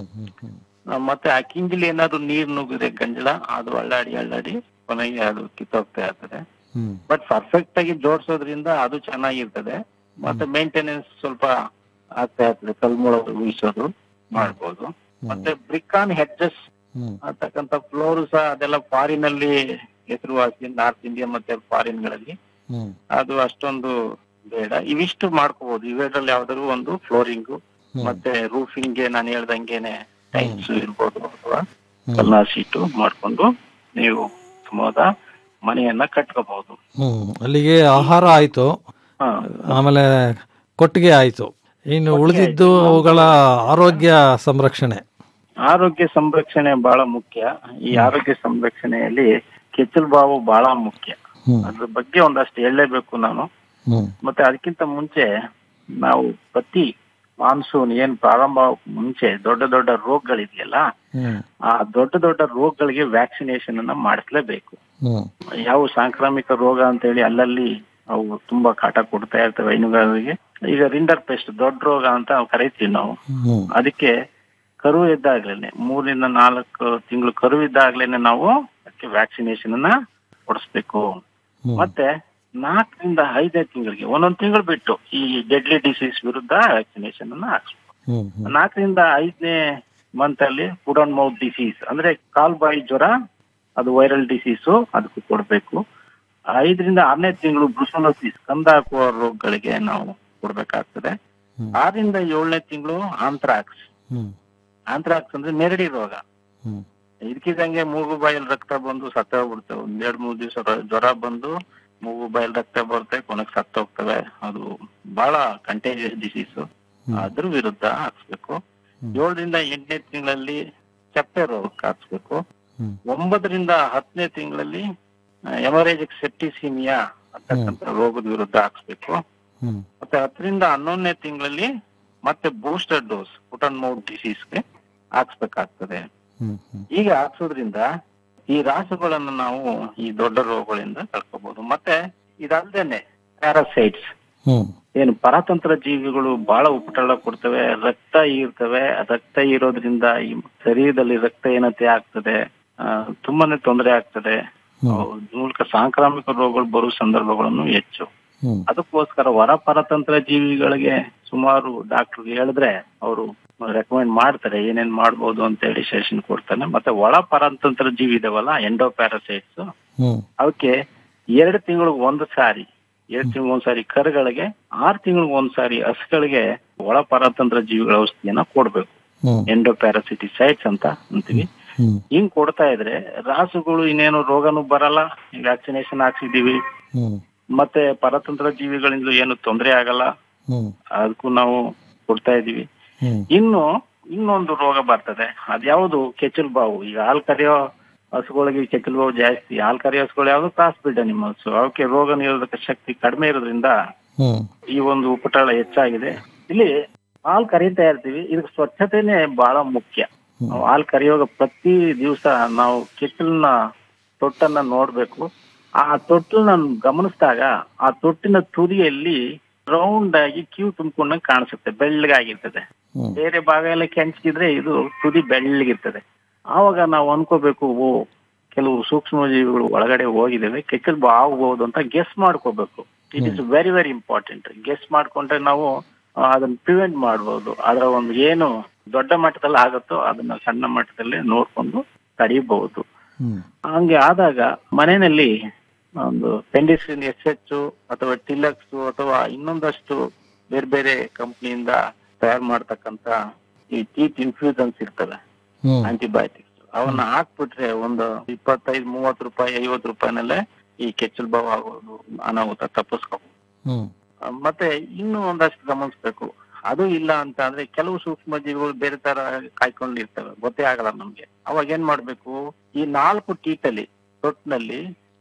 ಆ, ಮತ್ತೆ ಆ ಕಿಂಜಿಲಿ ಏನಾದ್ರು ನೀರ್ ನುಗ್ಗಿದೆ ಗಂಜಲ ಅದು ಅಳ್ಳಾಡಿ ಅಳ್ಳಾಡಿ ಕೊನೆಗೆ ಅದು ಕಿತ್ತೋಗ್ತಾ ಇರ್ತದೆ ಬಟ್ ಪರ್ಫೆಕ್ಟ್ ಆಗಿ ಜೋಡಿಸೋದ್ರಿಂದ ಅದು ಚೆನ್ನಾಗಿರ್ತದೆ ಮತ್ತೆ ಮೇಂಟೆನೆನ್ಸ್ ಸ್ವಲ್ಪ ಆಗ್ತಾ ಇರ್ತದೆ ಕಲ್ಮೂಳ ಉಯಿಸೋದು ಮಾಡ್ಬೋದು ಮತ್ತೆ ಬ್ರಿಕಾನ್ ಹೆಡ್ಜಸ್ ಅಂತಕ್ಕಂಥ ಫ್ಲೋರ್ ಸಹ ಅದೆಲ್ಲ ಫಾರಿನ್ ಅಲ್ಲಿ ಹೆಸರುವಾಸಿ ನಾರ್ತ್ ಇಂಡಿಯಾ ಮತ್ತೆ ಫಾರಿನ್ ಗಳಲ್ಲಿ ಅದು ಅಷ್ಟೊಂದು ಬೇಡ ಇವಿಷ್ಟು ಮಾಡ್ಕೋಬಹುದು ಇವೆರಡರಲ್ಲಿ ಯಾವ್ದಾದ್ರು ಒಂದು ಫ್ಲೋರಿಂಗ್ ಮತ್ತೆ ರೂಫಿಂಗ್ ಗೆ ನಾನು ಹೇಳ್ದಂಗೆನೆ ಟೈಲ್ಸ್ ಇರ್ಬೋದು ಅಥವಾ ಕಲ್ಲಾ ಶೀಟು ಮಾಡ್ಕೊಂಡು ನೀವು ಉತ್ತಮವಾದ ಮನೆಯನ್ನ ಕಟ್ಕೋಬಹುದು ಹ್ಮ್ ಅಲ್ಲಿಗೆ ಆಹಾರ ಆಯ್ತು ಹಾ. ಆಮೇಲೆ ಕೊಟ್ಟಿಗೆ ಆಯ್ತು ಇನ್ನು ಉಳಿದಿದ್ದು ಅವುಗಳ ಆರೋಗ್ಯ ಸಂರಕ್ಷಣೆ ಆರೋಗ್ಯ ಸಂರಕ್ಷಣೆ ಬಹಳ ಮುಖ್ಯ ಈ ಆರೋಗ್ಯ ಸಂರಕ್ಷಣೆಯಲ್ಲಿ ಕೆಚ್ಚಲು ಬಾವು ಬಹಳ ಮುಖ್ಯ ಅದ್ರ ಬಗ್ಗೆ ಒಂದಷ್ಟು ಹೇಳಲೇಬೇಕು ನಾನು ಹ್ಮ್ ಮತ್ತೆ ಅದಕ್ಕಿಂತ ಮುಂಚೆ ನಾವು ಪ್ರತಿ ಮಾನ್ಸೂನ್ ಏನ್ ಪ್ರಾರಂಭ ಆಗೋಕ್ ಮುಂಚೆ ದೊಡ್ಡ ದೊಡ್ಡ ರೋಗಗಳಿದೆಯಲ್ಲ ಹ್ಮ್ ಆ ದೊಡ್ಡ ದೊಡ್ಡ ರೋಗಗಳಿಗೆ ವ್ಯಾಕ್ಸಿನೇಷನ್ ಅನ್ನ ಮಾಡಿಸ್ಲೇಬೇಕು ಹ್ಮ್ ಯಾವ ಸಾಂಕ್ರಾಮಿಕ ರೋಗ ಅಂತ ಹೇಳಿ ಅಲ್ಲಲ್ಲಿ ಅವು ತುಂಬಾ ಕಾಟ ಕೊಡ್ತಾ ಇರ್ತವೆ ಹೈನುಗಾರರಿಗೆ ಈಗ ರಿಂಡರ್ ಪೆಸ್ಟ್ ದೊಡ್ಡ ರೋಗ ಅಂತ ನಾವು ಕರಿತೀವಿ ನಾವು ಹ್ಮ್ ಅದಕ್ಕೆ ಕರು ಇದ್ದಾಗ್ಲೇನೆ ಮೂರಿಂದ ನಾಲ್ಕು ತಿಂಗಳು ಕರು ಇದ್ದಾಗ್ಲೇನೆ ನಾವು ಅದಕ್ಕೆ ವ್ಯಾಕ್ಸಿನೇಷನ್ ಅನ್ನ ಕೊಡಿಸ್ಬೇಕು ಮತ್ತೆ ನಾಲ್ಕರಿಂದ ಐದನೇ ತಿಂಗಳಿಗೆ ಒಂದೊಂದ್ ತಿಂಗಳು ಬಿಟ್ಟು ಈ ಡೆಡ್ಲಿ ಡಿಸೀಸ್ ವಿರುದ್ಧ ವ್ಯಾಕ್ಸಿನೇಷನ್ ಅನ್ನ ಹಾಕ್ಸ್ಬೇಕು ಹ್ಮ್ ಹ್ಮ್ ನಾಲ್ಕರಿಂದ ಐದನೇ ಮಂತ್ ಅಲ್ಲಿ ಫುಡ್ ಅಂಡ್ ಮೌತ್ ಡಿಸೀಸ್ ಅಂದ್ರೆ ಕಾಲ್ ಬಾಯಿ ಜ್ವರ ಅದು ವೈರಲ್ ಡಿಸೀಸು ಅದಕ್ಕೂ ಕೊಡ್ಬೇಕು ಐದರಿಂದ ಆರನೇ ತಿಂಗಳು ಬ್ರುಸೋಲೋಸಿಸ್ ಕಂದ ಹಾಕುವ ರೋಗಗಳಿಗೆ ನಾವು ಕೊಡ್ಬೇಕಾಗ್ತದೆ ಆರರಿಂದ ಏಳನೇ ತಿಂಗಳು ಆಂಥ್ರಾಕ್ಸ್ ಹ್ಮ್ ಆಂಥ್ರಾಕ್ಸ್ ಅಂದ್ರೆ ನೆರಡಿ ರೋಗ ಹ್ಮ್ ಇದಕ್ಕಿದಂಗೆ ಮೂಗು ಬಾಯಲ್ಲಿ ರಕ್ತ ಬಂದು ಸತ್ತ ಹೋಗ್ಬಿಡ್ತವೆ ಒಂದ್ ಎರಡ್ ಮೂರ್ ದಿವಸ ಜ್ವರ ಬಂದು ಮೂಗು ಬಾಯಲ್ಲಿ ರಕ್ತ ಬರುತ್ತೆ ಕೊನೆಗೆ ಸತ್ತ ಹೋಗ್ತವೆ ಅದು ಬಹಳ ಕಂಟೇಜಿಯಸ್ ಡಿಸೀಸ್ ಅದ್ರ ವಿರುದ್ಧ ಹಾಕ್ಸ್ಬೇಕು ಏಳರಿಂದ ಎಂಟನೇ ತಿಂಗಳಲ್ಲಿ ಚಪ್ಪೆ ರೋಗಕ್ಕೆ ಹಾಕ್ಸ್ಬೇಕು ಒಂಬತ್ತರಿಂದ ಹತ್ತನೇ ತಿಂಗಳಲ್ಲಿ ಎಮರೇಜಿಕ್ ಸೆಪ್ಟಿಸಿಮಿಯಾ ಅಂತಕ್ಕಂಥ ರೋಗದ ವಿರುದ್ಧ ಹಾಕ್ಸ್ಬೇಕು ಹ್ಮ್ ಮತ್ತೆ ಹತ್ತರಿಂದ ಹನ್ನೊಂದನೇ ತಿಂಗಳಲ್ಲಿ ಮತ್ತೆ booster dose foot and mouth ಡಿಸೀಸ್ಗೆ ಹಾಕ್ಸ್ಬೇಕಾಗ್ತದೆ ಹ್ಮ್ ಹ್ಮ್ ಈಗ ಹಾಕ್ಸೋದ್ರಿಂದ ಈ ರಾಸುಗಳನ್ನು ನಾವು ಈ ದೊಡ್ಡ ರೋಗಗಳಿಂದ ತಡ್ಕೋಬಹುದು ಮತ್ತೆ ಇದಲ್ದೇನೆ ಪ್ಯಾರಾಸೈಟ್ಸ್ ಹ್ಮ್ ಏನು ಪರತಂತ್ರ ಜೀವಿಗಳು ಬಹಳ ಉಪಟಳ ಕೊಡ್ತವೆ ರಕ್ತ ಹೀರ್ತವೆ ರಕ್ತ ಹೀರೋದ್ರಿಂದ ಈ ಶರೀರದಲ್ಲಿ ರಕ್ತ ಏನತೆ ಆಗ್ತದೆ ಆ, ತುಂಬಾನೇ ತೊಂದರೆ ಆಗ್ತದೆ ಅದ್ರ ಮೂಲಕ ಸಾಂಕ್ರಾಮಿಕ ರೋಗಗಳು ಬರುವ ಸಂದರ್ಭಗಳನ್ನು ಹೆಚ್ಚು ಹ್ಮ್ ಅದಕ್ಕೋಸ್ಕರ ಹೊರ ಪರತಂತ್ರ ಜೀವಿಗಳಿಗೆ ಸುಮಾರು ಡಾಕ್ಟರ್ ಹೇಳಿದ್ರೆ ಅವರು ರೆಕಮೆಂಡ್ ಮಾಡ್ತಾರೆ ಏನೇನ್ ಮಾಡ್ಬೋದು ಅಂತ ಹೇಳಿ ಸಜೆಷನ್ ಕೊಡ್ತಾನೆ ಮತ್ತೆ ಒಳ ಪರತಂತ್ರ ಜೀವಿ ಇದಾವಲ್ಲ ಎಂಡೋ ಪ್ಯಾರಾಸೈಟ್ಸ್ ಹ್ಮ್ ಅವಕ್ಕೆ ಎರಡು ತಿಂಗಳಿಗೆ ಒಂದು ಸಾರಿ ಎರಡು ತಿಂಗಳಿಗೆ ಒಂದ್ಸಾರಿ ಕರುಗಳಿಗೆ ಆರು ತಿಂಗಳಿಗೆ ಒಂದ್ಸಾರಿ ಹಸುಗಳಿಗೆ ಒಳ ಪರತಂತ್ರ ಜೀವಿಗಳ ಔಷಧಿಯನ್ನ ಕೊಡ್ಬೇಕು ಹ್ಮ್ ಎಂಡೋ ಪ್ಯಾರಾಸಿಟಿಸೈಡ್ಸ್ ಅಂತ ಅಂತೀವಿ ಹ್ಮ್ ಹಿಂಗ್ ಕೊಡ್ತಾ ಇದ್ರೆ ರಾಸುಗಳು ಇನ್ನೇನು ರೋಗನೂ ಬರಲ್ಲ ವ್ಯಾಕ್ಸಿನೇಷನ್ ಹಾಕ್ಸಿದೀವಿ ಹ್ಮ್ ಮತ್ತೆ ಪರತಂತ್ರ ಜೀವಿಗಳಿಂದ ಏನು ತೊಂದರೆ ಆಗಲ್ಲ ಹ್ಮ್ ಅದಕ್ಕೂ ನಾವು ಕೊಡ್ತಾ ಇದೀವಿ ಹ್ಮ್ ಇನ್ನು ಇನ್ನೊಂದು ರೋಗ ಬರ್ತದೆ ಅದ್ಯಾವುದು ಕೆಚ್ಚಲು ಬಾವು ಈಗ ಹಾಲ್ ಕರೆಯೋ ಹಸುಗಳಿಗೆ ಕೆಚ್ಚಲು ಬಾವು ಜಾಸ್ತಿ ಹಾಲ್ ಕರೆಯೋ ಹಸುಗಳು ಯಾವ್ದು ಕ್ರಾಸ್ ಬ್ರೀಡ್ ಅನಿಮಲ್ಸ್ ಅವಕ್ಕೆ ರೋಗ ನಿರೋಧಕ ಶಕ್ತಿ ಕಡಿಮೆ ಇರೋದ್ರಿಂದ ಹ್ಮ್ ಈ ಒಂದು ಉಪಟಳ ಹೆಚ್ಚಾಗಿದೆ ಇಲ್ಲಿ ಹಾಲ್ ಕರೀತಾ ಇರ್ತೀವಿ ಇದಕ್ಕೆ ಸ್ವಚ್ಛತೆನೆ ಬಹಳ ಮುಖ್ಯ ನಾವು ಹಾಲ್ ಕರೆಯುವಾಗ ಪ್ರತಿ ದಿವಸ ನಾವು ಕೆಚ್ಚಲನ್ನ ತೊಟ್ಟನ್ನ ನೋಡ್ಬೇಕು ಆ ತೊಟ್ಟನ್ನ ಗಮನಿಸಿದಾಗ ಆ ತೊಟ್ಟಿನ ತುದಿಯಲ್ಲಿ ರೌಂಡ್ ಆಗಿ ಕ್ಯೂ ತುಂಬಿಕೊಂಡಂಗೆ ಕಾಣಿಸುತ್ತೆ ಬೆಳ್ಳಗಾಗಿರ್ತದೆ ಬೇರೆ ಭಾಗ ಎಲ್ಲ ಕೆಂಚಿದ್ರೆ ಇದು ತುದಿ ಬೆಳ್ಳಗಿರ್ತದೆ ಆವಾಗ ನಾವು ಅನ್ಕೋಬೇಕು ಓ ಕೆಲವು ಸೂಕ್ಷ್ಮ ಜೀವಿಗಳು ಒಳಗಡೆ ಹೋಗಿದ್ದಾವೆ ಕೆಚ್ಚಲು ಬಾಗಬಹುದು ಅಂತ ಗೆಸ್ ಮಾಡ್ಕೋಬೇಕು it is very very important guess ಮಾಡ್ಕೊಂಡ್ರೆ ನಾವು ಆ, ಅದನ್ನ ಪ್ರಿವೆಂಟ್ ಮಾಡ್ಬೋದು ಅದರ ಒಂದು ಏನು ದೊಡ್ಡ ಮಟ್ಟದಲ್ಲಿ ಆಗುತ್ತೋ ಅದನ್ನ ಸಣ್ಣ ಮಟ್ಟದಲ್ಲಿ ನೋಡ್ಕೊಂಡು ತಡೆಯಬಹುದು ಹ್ಮ್ ಹಂಗೆ ಆದಾಗ ಮನೆಯಲ್ಲಿ ಒಂದು ಪೆಂಡಿಸಿನ್ ಎಸ್ ಎಚ್ ಅಥವಾ ಟಿಲಕ್ಸ್ ಅಥವಾ ಇನ್ನೊಂದಷ್ಟು ಬೇರೆ ಬೇರೆ ಕಂಪ್ನಿಯಿಂದ ತಯಾರು ಮಾಡ್ತಕ್ಕಂತ ಈ ಟೀತ್ ಇನ್ಫ್ಯೂಸನ್ಸ್ ಇರ್ತವೆ ಹ್ಮ್ ಆಂಟಿಬಯೋಟಿಕ್ಸ್ ಅವನ್ನ ಹಾಕ್ಬಿಟ್ರೆ ಒಂದು ಇಪ್ಪತ್ತೈದು ಮೂವತ್ತು ರೂಪಾಯಿ ಐವತ್ತು ರೂಪಾಯಿನಲ್ಲೇ ಈ ಕೆಚ್ಚಲು ಬಾವು ಆಗೋದು ಅನಾಹುತ ತಪ್ಪಿಸ್ಕೋಬಹುದು ಹ್ಮ್ ಆ, ಮತ್ತೆ ಇನ್ನು ಒಂದಷ್ಟು ಗಮನಿಸ್ಬೇಕು ಅದು ಇಲ್ಲ ಅಂತ ಅಂದ್ರೆ ಕೆಲವು ಸೂಕ್ಷ್ಮ ಜೀವಿಗಳು ಬೇರೆ ತರ ಕಾಯ್ಕೊಂಡಿರ್ತವೆ ಗೊತ್ತೇ ಆಗಲ್ಲ ನಮ್ಗೆ ಅವಾಗ ಏನ್ ಮಾಡ್ಬೇಕು ಈ ನಾಲ್ಕು ಟೀಟಲ್ಲಿ ತೊಟ್ಟಿನಲ್ಲಿ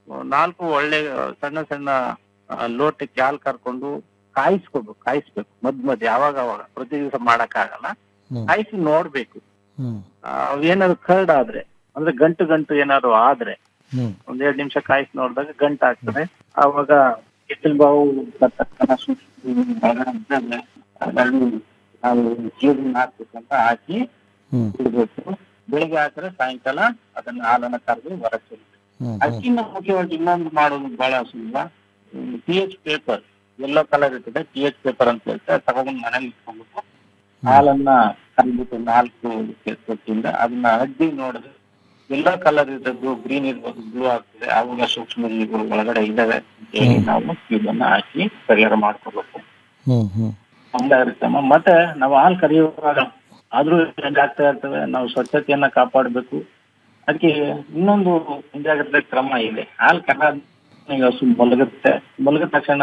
ನಾಲ್ಕು ಒಳ್ಳೆ ಸಣ್ಣ ಸಣ್ಣ ಆ, ಲೋಟಕ್ಕೆ ಹಾಲು ಕರ್ಕೊಂಡು ಕಾಯಿಸ್ಕೋಬೇಕು ಕಾಯಿಸ್ಬೇಕು ಮದ್ ಮಧ್ಯ ಯಾವಾಗ ಅವಾಗ ಪ್ರತಿ ದಿವಸ ಮಾಡಕ್ಕಾಗಲ್ಲ ಕಾಯಿಸಿ ನೋಡ್ಬೇಕು ಹ್ಮ್ ಆ, ಏನಾದ್ರು ಕರ್ಡ್ ಆದ್ರೆ ಅಂದ್ರೆ ಗಂಟು ಗಂಟು ಏನಾದ್ರು ಆದ್ರೆ ಹ್ಮ್ ಒಂದ್ ಎರಡ್ ನಿಮಿಷ ಕಾಯಿಸಿ ನೋಡಿದಾಗ ಗಂಟು ಆಗ್ತದೆ ಆವಾಗ ಕೆಸಲ್ ಬಾವು ಬರ್ತಕ್ಕಂಥ ಸೂಕ್ಷ್ಮ ಭಾಗ ಅದನ್ನು ನಾವು ಜೀವನ ಹಾಕ್ಬೇಕಂತ ಹಾಕಿ ಹ್ಮ್ ಇಡ್ಬೇಕು ಬೆಳಿಗ್ಗೆ ಹಾಕಿದ್ರೆ ಸಾಯಂಕಾಲ ಅದನ್ನ ಹಾಲನ್ನ ಕರೆದು ಹೊರಗೆ ಚೆಲ್ಬೇಕು ಹ್ಮ್ ಅದಕ್ಕಿಂತ ಮುಖ್ಯವಾಗಿ ಇನ್ನೊಂದು ಮಾಡೋದು ಬಹಳ ಸುಲಭ P H paper yellow colour ಇರ್ತದೆ ಪಿ ಎಚ್ ಪೇಪರ್ ಅಂತ ಹೇಳ್ತಾರೆ ತಗೊಂಡು ಮನೇಲಿ ಇಟ್ಕೊಂಡ್ಬಿಟ್ಟು ಹಾಲನ್ನ ಕರಿಬಿಟ್ಟು ನಾಲ್ಕು ಕೊಟ್ಟಿಂದ ಅದನ್ನ ಅಡ್ಡಿ ನೋಡಿದ್ರೆ ಎಲ್ಲೋ ಕಲರ್ ಇದ್ದದ್ದು ಗ್ರೀನ್ ಇರ್ಬೋದು ಬ್ಲೂ ಆಗ್ತದೆ ಆವಾಗ ಸೂಕ್ಷ್ಮ ಜೀವಿಗಳು ಒಳಗಡೆ ಇದ್ದಾವೆ ಅಂತ ಹೇಳಿ ನಾವು ಇದನ್ನ ಹಾಕಿ ಪರಿಹಾರ ಮಾಡ್ಕೋಬೇಕು ಹ್ಮ್ ಹ್ಮ್ ಹಂಗ ಇರುತ್ತಮ್ಮ ಮತ್ತೆ ನಾವು ಹಾಲು ಕರೆಯುವಾಗ ಆದ್ರೂ ಆಗ್ತಾ ಇರ್ತವೆ ನಾವು ಸ್ವಚ್ಛತೆಯನ್ನ ಕಾಪಾಡಬೇಕು ಅದಕ್ಕೆ ಇನ್ನೊಂದು ಮುಂಜಾಗ್ರತೆ ಕ್ರಮ ಇದೆ ಹಾಲು ಕರ ಈಗ ಹಸು ಮಲಗುತ್ತೆ ಮಲಗಿದ ತಕ್ಷಣ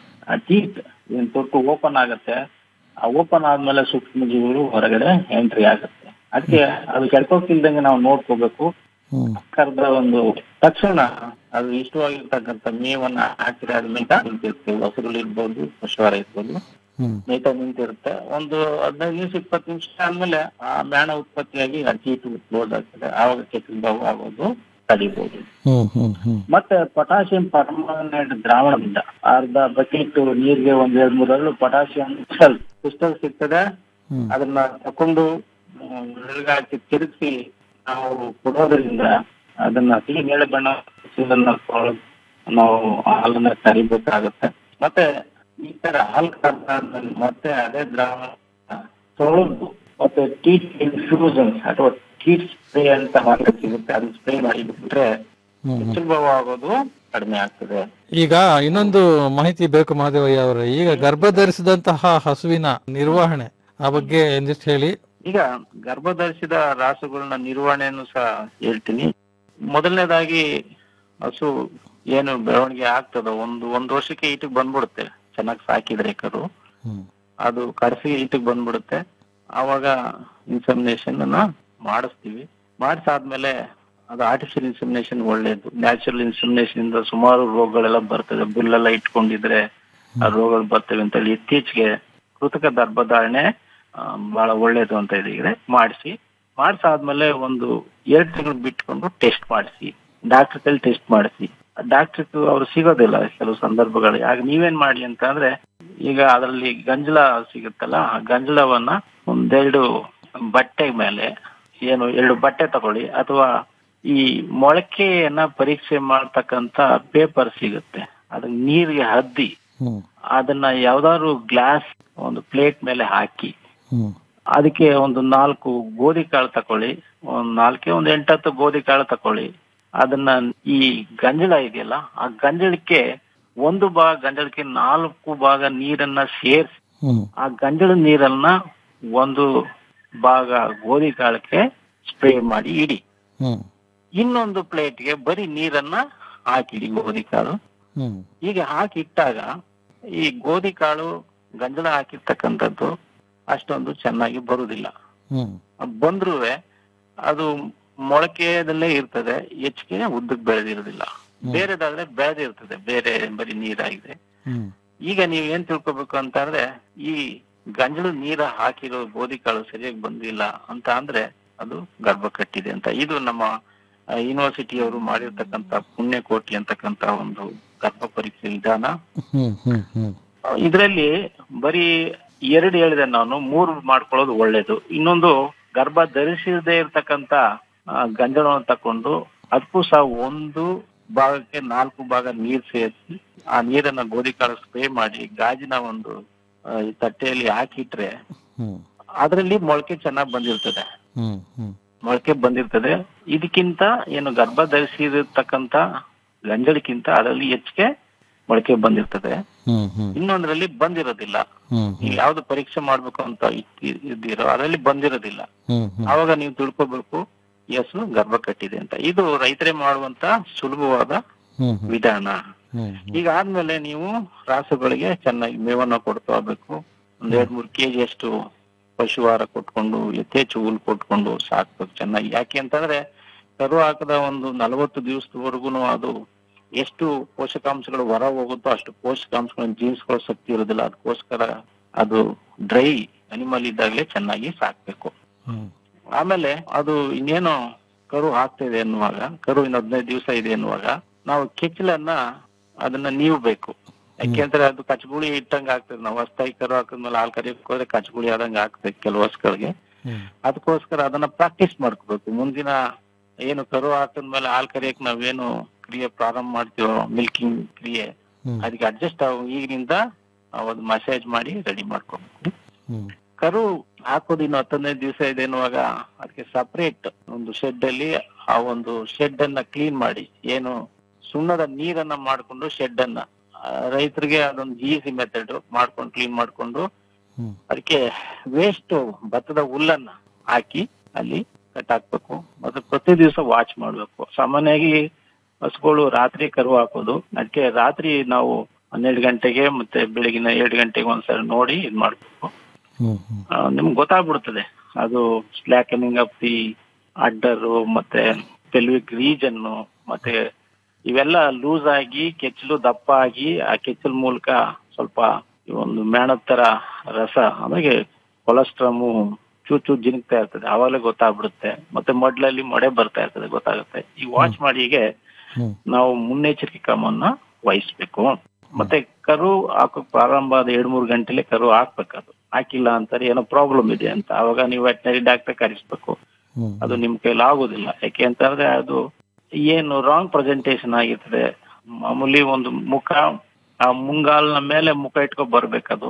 ಟೀತ್ ಏನ್ ತೊಟ್ಟು ಓಪನ್ ಆಗುತ್ತೆ ಆ ಓಪನ್ ಆದ್ಮೇಲೆ ಸೂಕ್ಷ್ಮ ಜೀವಿಗಳು ಹೊರಗಡೆ ಎಂಟ್ರಿ ಆಗುತ್ತೆ ಅದಕ್ಕೆ ಅದು ಕೆಡ್ಕೋಕಿಲ್ದಂಗೆ ನಾವು ನೋಡ್ಕೋಬೇಕು ಹ್ಮ್ ಕರೆದ ಒಂದು ತಕ್ಷಣ ಅದು ಇಷ್ಟವಾಗಿರ್ತಕ್ಕಂಥ ಮೇವನ್ನ ಹಾಕಿದ್ರೆ ಆದ್ಮೇಲೆ ನಿಂತಿರ್ತೇವೆ ಹಸುಗಳು ಇರ್ಬೋದು ಪಶುವಾರ ಇರ್ಬೋದು ಹ್ಮ್ ಮೇಯ್ತಾ ನಿಂತಿರುತ್ತೆ ಒಂದು ಹದಿನೈದು ನಿಮಿಷ ಇಪ್ಪತ್ತು ನಿಮಿಷ ಆದ್ಮೇಲೆ ಆ ಮೇಣ ಉತ್ಪತ್ತಿಯಾಗಿ ಅಕ್ಕಿ ಕ್ಲೋಸ್ ಆಗ್ತದೆ ಆವಾಗ ಕೆಸರು ಬಾವು ಆಗೋದು ತಡಿಬಹುದು ಹ್ಮ್ ಹ್ಮ್ ಹ್ಮ್ ಮತ್ತೆ ಪೊಟಾಷಿಯಂ ಪರ್ಮಾಂಗನೇಟ್ ದ್ರಾವಣದಿಂದ ಅರ್ಧ ಬಕೆಟ್ ನೀರಿಗೆ ಒಂದ್ ಎರಡ್ ಮೂರ್ ಹರಳು ಪೊಟಾಷಿಯಂ ಕ್ರಿಸ್ಟಲ್ ಕ್ರಿಸ್ಟಲ್ ಸಿಗ್ತದೆ ಹ್ಮ್. ಅದನ್ನ ತಕೊಂಡು ಬೆಳಗ್ಗೆ ಹಾಕಿ ತಿರುಗಿಸಿ ನಾವು ಕೊಡೋದ್ರಿಂದ ಅದನ್ನ ಸಿಹಿ ನೇಳೆ ಬಣ್ಣ ಹಸಿರನ್ನ ತೊಳ್ದು ನಾವು ಹಾಲನ್ನ ಕರಿಬೇಕಾಗುತ್ತೆ ಮತ್ತೆ ಈ ತರ ಹಾಲು ಕರ್ದಾದ್ಮೇಲೆ ಮತ್ತೆ ಅದೇ ದ್ರಾವಣ ತೊಳೆದು ಮತ್ತೆ ಟೀಟ್ ಇನ್ಫ್ಯೂಷನ್ ಅಥವಾ ಟೀಟ್ ಸ್ಪ್ರೇ ಅಂತ ಮಾರ್ಕೆಟ್ ಸಿಗುತ್ತೆ ಅದು ಸ್ಪ್ರೇ ಮಾಡಿ ಬಿಟ್ರೆ ಸುಲಭವ ಆಗೋದು ಕಡಿಮೆ ಆಗ್ತದೆ ಈಗ ಇನ್ನೊಂದು ಮಾಹಿತಿ ಬೇಕು ಮಹಾದೇವಯ್ಯ ಅವರೇ ಈಗ ಗರ್ಭ ಧರಿಸಿದಂತಹ ಹಸುವಿನ ನಿರ್ವಹಣೆ ಆ ಬಗ್ಗೆ ಒಂದಿಷ್ಟು ಹೇಳಿ ಈಗ ಗರ್ಭಧರಿಸಿದ ರಾಸುಗಳನ್ನ ನಿರ್ವಹಣೆಯನ್ನು ಸಹ ಹೇಳ್ತೀನಿ ಮೊದಲನೇದಾಗಿ ಹಸು ಏನು ಬೆಳವಣಿಗೆ ಆಗ್ತದೋ ಒಂದು ಒಂದು ವರ್ಷಕ್ಕೆ ಈಟಿಗೆ ಬಂದ್ಬಿಡುತ್ತೆ ಚೆನ್ನಾಗಿ ಸಾಕಿದ್ರೆ ಕರು ಹ್ಮ್. ಅದು ಕಡಸಿ ಈಟಿಗೆ ಬಂದ್ಬಿಡುತ್ತೆ ಆವಾಗ ಇನ್ಸಮಿನೇಷನ್ ಅನ್ನ ಮಾಡಿಸ್ತೀವಿ ಮಾಡಿಸಾದ್ಮೇಲೆ ಅದು ಆರ್ಟಿಫಿಷಿಯಲ್ ಇನ್ಸಮಿನೇಷನ್ ಒಳ್ಳೇದು ನ್ಯಾಚುರಲ್ ಇನ್ಸಮಿನೇಷನ್ ಇಂದ ಸುಮಾರು ರೋಗಗಳೆಲ್ಲ ಬರ್ತದೆ ಬಿಲ್ಲೆಲ್ಲ ಇಟ್ಕೊಂಡಿದ್ರೆ ಆ ರೋಗಗಳು ಬರ್ತವೆ ಅಂತ ಹೇಳಿ ಇತ್ತೀಚೆಗೆ ಕೃತಕ ಗರ್ಭಧಾರಣೆ ಆ, ಬಹಳ ಒಳ್ಳೇದು ಅಂತ ಇದೆ ಮಾಡಿಸಿ ಮಾಡಿಸಾದ್ಮೇಲೆ ಒಂದು ಎರಡು ತಿಂಗಳು ಬಿಟ್ಕೊಂಡು ಟೆಸ್ಟ್ ಮಾಡಿಸಿ ಡಾಕ್ಟರ್ ಕೈಲಿ ಟೆಸ್ಟ್ ಮಾಡಿಸಿ ಡಾಕ್ಟರ್ ಅವ್ರು ಸಿಗೋದಿಲ್ಲ ಕೆಲವು ಸಂದರ್ಭಗಳು ಆಗ ನೀವೇನ್ ಮಾಡಿ ಅಂತ ಅಂದ್ರೆ ಈಗ ಅದರಲ್ಲಿ ಗಂಜಲ ಸಿಗುತ್ತಲ್ಲ ಆ ಗಂಜಲವನ್ನ ಒಂದೆರಡು ಬಟ್ಟೆ ಮೇಲೆ ಏನು ಎರಡು ಬಟ್ಟೆ ತಗೊಳ್ಳಿ ಅಥವಾ ಈ ಮೊಳಕೆಯನ್ನ ಪರೀಕ್ಷೆ ಮಾಡ್ತಕ್ಕಂತ ಪೇಪರ್ ಸಿಗುತ್ತೆ ಅದನ್ನ ನೀರಿಗೆ ಹದ್ದಿ ಹ್ಮ್ ಅದನ್ನ ಯಾವ್ದಾದ್ರು ಗ್ಲಾಸ್ ಒಂದು ಪ್ಲೇಟ್ ಮೇಲೆ ಹಾಕಿ ಹ್ಮ್ ಅದಕ್ಕೆ ಒಂದು ನಾಲ್ಕು ಗೋಧಿ ಕಾಳು ತಕೊಳ್ಳಿ ಒಂದ್ ನಾಲ್ಕೆ ಒಂದ್ ಎಂಟತ್ತು ಗೋಧಿ ಕಾಳು ತಕೊಳ್ಳಿ ಅದನ್ನ ಈ ಗಂಜಳ ಇದೆಯಲ್ಲ ಆ ಗಂಜಳಕ್ಕೆ ಒಂದು ಭಾಗ ಗಂಜಳಕ್ಕೆ ನಾಲ್ಕು ಭಾಗ ನೀರನ್ನ ಸೇರಿಸಿ ಹ್ಮ್ ಆ ಗಂಜಳ ನೀರನ್ನ ಒಂದು ಭಾಗ ಗೋಧಿ ಕಾಳಕ್ಕೆ ಸ್ಪ್ರೇ ಮಾಡಿ ಇಡಿ ಹ್ಮ್ ಇನ್ನೊಂದು ಪ್ಲೇಟ್ಗೆ ಬರೀ ನೀರನ್ನ ಹಾಕಿಡಿ ಗೋಧಿ ಕಾಳು ಹ್ಮ್ ಹೀಗೆ ಹಾಕಿ ಇಟ್ಟಾಗ ಈ ಗೋಧಿ ಕಾಳು ಗಂಜಲ ಹಾಕಿರ್ತಕ್ಕಂಥದ್ದು ಅಷ್ಟೊಂದು ಚೆನ್ನಾಗಿ ಬರುವುದಿಲ್ಲ ಹ್ಮ್ ಬಂದ್ರೂ ಅದು ಮೊಳಕೆದಲ್ಲೇ ಇರ್ತದೆ ಹೆಚ್ಚಿಗೆ ಉದ್ದಕ್ಕೆ ಬೆಳೆದಿರೋದಿಲ್ಲ ಬೇರೆದಾದ್ರೆ ಬೆಳೆದಿರ್ತದೆ ಬೇರೆ ಬರೀ ನೀರಾಗಿದೆ ಹ್ಮ್ ಈಗ ನೀವ್ ಏನ್ ತಿಳ್ಕೊಬೇಕು ಅಂತ ಅಂದ್ರೆ ಈ ಗಂಜಲು ನೀರ ಹಾಕಿರೋ ಗೋಧಿ ಕಾಳು ಸರಿಯಾಗಿ ಬಂದಿಲ್ಲ ಅಂತ ಅಂದ್ರೆ ಅದು ಗರ್ಭ ಕಟ್ಟಿದೆ ಅಂತ ಇದು ನಮ್ಮ ಯೂನಿವರ್ಸಿಟಿಯವರು ಮಾಡಿರ್ತಕ್ಕಂತ ಪುಣ್ಯಕೋಟಿ ಅಂತಕ್ಕಂತ ಒಂದು ಗರ್ಭ ಪರೀಕ್ಷೆ ವಿಧಾನ ಹ್ಮ್ ಹ್ಮ್ ಹ್ಮ್ ಇದರಲ್ಲಿ ಬರೀ ಎರಡು ಹೇಳಿದೆ ನಾನು ಮೂರು ಮಾಡ್ಕೊಳ್ಳೋದು ಒಳ್ಳೇದು ಇನ್ನೊಂದು ಗರ್ಭ ಧರಿಸದೇ ಇರ್ತಕ್ಕಂತ ಆ, ಗಂಜಲವನ್ನು ತಕೊಂಡು ಅದಕ್ಕೂ ಸಹ ಒಂದು ಭಾಗಕ್ಕೆ ನಾಲ್ಕು ಭಾಗ ನೀರ್ ಸೇರಿಸಿ ಆ ನೀರನ್ನ ಗೋಧಿ ಕಾಳು ಸ್ಪ್ರೇ ಮಾಡಿ ಗಾಜಿನ ಒಂದು ಆ, ಈ ತಟ್ಟೆಯಲ್ಲಿ ಹಾಕಿಟ್ರೆ ಹ್ಮ್ ಅದರಲ್ಲಿ ಮೊಳಕೆ ಚೆನ್ನಾಗಿ ಬಂದಿರ್ತದೆ ಹ್ಮ್ ಹ್ಮ್ ಮೊಳಕೆ ಬಂದಿರ್ತದೆ ಇದಕ್ಕಿಂತ ಏನು ಗರ್ಭ ಧರಿಸಿರ್ತಕ್ಕಂತ ಗಂಜಲಕ್ಕಿಂತ ಅದರಲ್ಲಿ ಹೆಚ್ಚಿಗೆ ಮೊಳಕೆ ಬಂದಿರ್ತದೆ ಹ್ಮ್ ಹ್ಮ್ ಇನ್ನೊಂದ್ರಲ್ಲಿ ಬಂದಿರೋದಿಲ್ಲ ಹ್ಮ್ ನೀವು ಯಾವ್ದು ಪರೀಕ್ಷೆ ಮಾಡ್ಬೇಕು ಅಂತ ಇಟ್ಟಿ- ಇದ್ದೀರೋ ಅದರಲ್ಲಿ ಬಂದಿರೋದಿಲ್ಲ ಹ್ಮ್ ಹ್ಮ್ ಆವಾಗ ನೀವು ತಿಳ್ಕೊಬೇಕು ಈ ಹಸು ಗರ್ಭ ಕಟ್ಟಿದೆ ಅಂತ ಇದು ರೈತರೇ ಮಾಡುವಂತ ಸುಲಭವಾದ ಹ್ಮ್ ಹ್ಮ್ ವಿಧಾನ ಹ್ಮ್ ಈಗ ಆದ್ಮೇಲೆ ನೀವು ರಾಸುಗಳಿಗೆ ಚೆನ್ನಾಗಿ ಮೇವನ್ನ ಕೊಡ್ತಾ ಹೋಗ್ಬೇಕು ಒಂದ್ ಎರಡ್ ಮೂರ್ ಕೆಜಿ ಅಷ್ಟು ಪಶುವಾರ ಕೊಟ್ಕೊಂಡು ಯಥೇಚ್ಛ ಹುಲ್ ಕೊಟ್ಕೊಂಡು ಸಾಕ್ಬೇಕು ಚೆನ್ನಾಗಿ ಯಾಕೆ ಅಂತಂದ್ರೆ ಕರು ಹಾಕದ ಒಂದು ನಲವತ್ತು ದಿವಸದವರೆಗೂ ಅದು ಎಷ್ಟು ಪೋಷಕಾಂಶಗಳು ಹೊರ ಹೋಗುತ್ತೋ ಅಷ್ಟು ಪೋಷಕಾಂಶಗಳನ್ನ ಜೀರ್ಣಿಸ್ಕೊಳ್ಳೋ ಶಕ್ತಿ ಇರೋದಿಲ್ಲ ಅದಕ್ಕೋಸ್ಕರ ಅದು ಡ್ರೈ ಅನಿಮಲ್ ಇದ್ದಾಗಲೇ ಚೆನ್ನಾಗಿ ಸಾಕ್ಬೇಕು ಆಮೇಲೆ ಅದು ಇನ್ನೇನು ಕರು ಹಾಕ್ತಾ ಇದೆ ಅನ್ನುವಾಗ ಕರು ಇನ್ನು ಹದಿನೈದು ದಿವಸ ಇದೆ ಅನ್ನುವಾಗ ನಾವು ಕೆಚ್ಚಲನ್ನ ಅದನ್ನ ನೀವಬೇಕು ಯಾಕೆಂದ್ರೆ ಅದು ಕಚಗುಳಿ ಇಟ್ಟಂಗ ಆಗ್ತದೆ ನಾವು ಹೊಸ್ತಾಗಿ ಕರು ಹಾಕಿದ್ಮೇಲೆ ಹಾಲು ಕರಿಯಕ್ಕೆ ಹೋದ್ರೆ ಕಚಗುಳಿ ಆದಂಗ ಆಗ್ತದೆ ಕೆಲವು ಹಸುಗಳಿಗೆ ಅದಕ್ಕೋಸ್ಕರ ಅದನ್ನ ಪ್ರಾಕ್ಟೀಸ್ ಮಾಡ್ಕೋಬೇಕು ಮುಂದಿನ ಏನು ಕರು ಹಾಕಿದ್ಮೇಲೆ ಹಾಲು ಕರಿಯಕ್ ನಾವೇನು ಕ್ರಿಯೆ ಪ್ರಾರಂಭ ಮಾಡ್ತೀವೋ ಮಿಲ್ಕಿಂಗ್ ಕ್ರಿಯೆ ಅದಕ್ಕೆ ಅಡ್ಜಸ್ಟ್ ಆಗ ಈಗಿನಿಂದ ಒಂದು ಮಸಾಜ್ ಮಾಡಿ ರೆಡಿ ಮಾಡ್ಕೋಬೇಕು ಕರು ಹಾಕೋದು ಇನ್ನು ಹತ್ತೊಂದೈದು ದಿವಸ ಇದೆ ಅನ್ನುವಾಗ ಅದಕ್ಕೆ ಸಪರೇಟ್ ಒಂದು ಶೆಡ್ ಅಲ್ಲಿ ಆ ಒಂದು ಶೆಡ್ ಅನ್ನ ಕ್ಲೀನ್ ಮಾಡಿ ಏನು ಸುಣ್ಣದ ನೀರನ್ನ ಮಾಡ್ಕೊಂಡು ಶೆಡ್ ಅನ್ನ ಆ, ರೈತರಿಗೆ ಅದೊಂದು ಈಸಿ ಮೆಥಡ್ ಮಾಡ್ಕೊಂಡು ಕ್ಲೀನ್ ಮಾಡ್ಕೊಂಡು ಅದಕ್ಕೆ ವೇಸ್ಟ್ ಭತ್ತದ ಹುಲ್ಲನ್ನ ಹಾಕಿ ಅಲ್ಲಿ ಕಟ್ ಹಾಕ್ಬೇಕು ಮತ್ತೆ ಪ್ರತಿ ದಿವಸ ವಾಚ್ ಮಾಡ್ಬೇಕು ಸಾಮಾನ್ಯವಾಗಿ ಹಸುಗಳು ರಾತ್ರಿ ಕರು ಹಾಕೋದು ಅದಕ್ಕೆ ರಾತ್ರಿ ನಾವು ಹನ್ನೆರಡು ಗಂಟೆಗೆ ಮತ್ತೆ ಬೆಳಗಿನ ಎರಡು ಗಂಟೆಗೆ ಒಂದ್ಸರಿ ನೋಡಿ ಇದ್ ಮಾಡ್ಬೇಕು ಆ, ನಿಮ್ಗೆ ಗೊತ್ತಾಗ್ಬಿಡ್ತದೆ ಅದು ಸ್ಲ್ಯಾಕನಿಂಗ್ ಆಫ್ ದಿ ಅಡ್ಡರು ಮತ್ತೆ ಪೆಲ್ವಿಕ್ ರೀಜನ್ ಮತ್ತೆ ಇವೆಲ್ಲ ಲೂಸ್ ಆಗಿ ಕೆಚ್ಚಲು ದಪ್ಪ ಆಗಿ ಆ ಕೆಚ್ಚಲ್ ಮೂಲಕ ಸ್ವಲ್ಪ ಈ ಒಂದು ಮೇಣದ ತರ ರಸ ಆಮೇಲೆ ಕೊಲೆಸ್ಟ್ರಾಮು ಚೂ ಚೂ ಜಿನುಗ್ತಾ ಇರ್ತದೆ ಆವಾಗಲೇ ಗೊತ್ತಾಗ್ಬಿಡುತ್ತೆ ಮತ್ತೆ ಮೊಡ್ಲಲ್ಲಿ ಮೊಡೆ ಬರ್ತಾ ಇರ್ತದೆ ಗೊತ್ತಾಗುತ್ತೆ ಈ ವಾಚ್ ಮಾಡಿಗೆ ನಾವು ಮುನ್ನೆಚ್ಚರಿಕೆ ಕ್ರಮವನ್ನ ವಹಿಸ್ಬೇಕು ಮತ್ತೆ ಕರು ಹಾಕೋಕ್ ಪ್ರಾರಂಭ ಆದ ಎರಡ್ ಮೂರು ಗಂಟೆಲೆ ಕರು ಹಾಕ್ಬೇಕದು ಹಾಕಿಲ್ಲ ಅಂತಾರೆ ಏನೋ ಪ್ರಾಬ್ಲಮ್ ಇದೆ ಅಂತ ಅವಾಗ ನೀವು ವೆಟನರಿ ಡಾಕ್ಟರ್ ಕರೆಸ್ಬೇಕು ಅದು ನಿಮ್ ಕೈಲಿ ಆಗೋದಿಲ್ಲ ಯಾಕೆ ಅಂತಂದ್ರೆ ಅದು ಏನು ರಾಂಗ್ ಪ್ರೆಸೆಂಟೇಶನ್ ಆಗಿರ್ತದೆ ಮಾಮೂಲಿ ಒಂದು ಮುಖ ಆ ಮುಂಗಾಲ್ನ ಮೇಲೆ ಮುಖ ಇಟ್ಕೊಂಡ್ ಬರ್ಬೇಕದು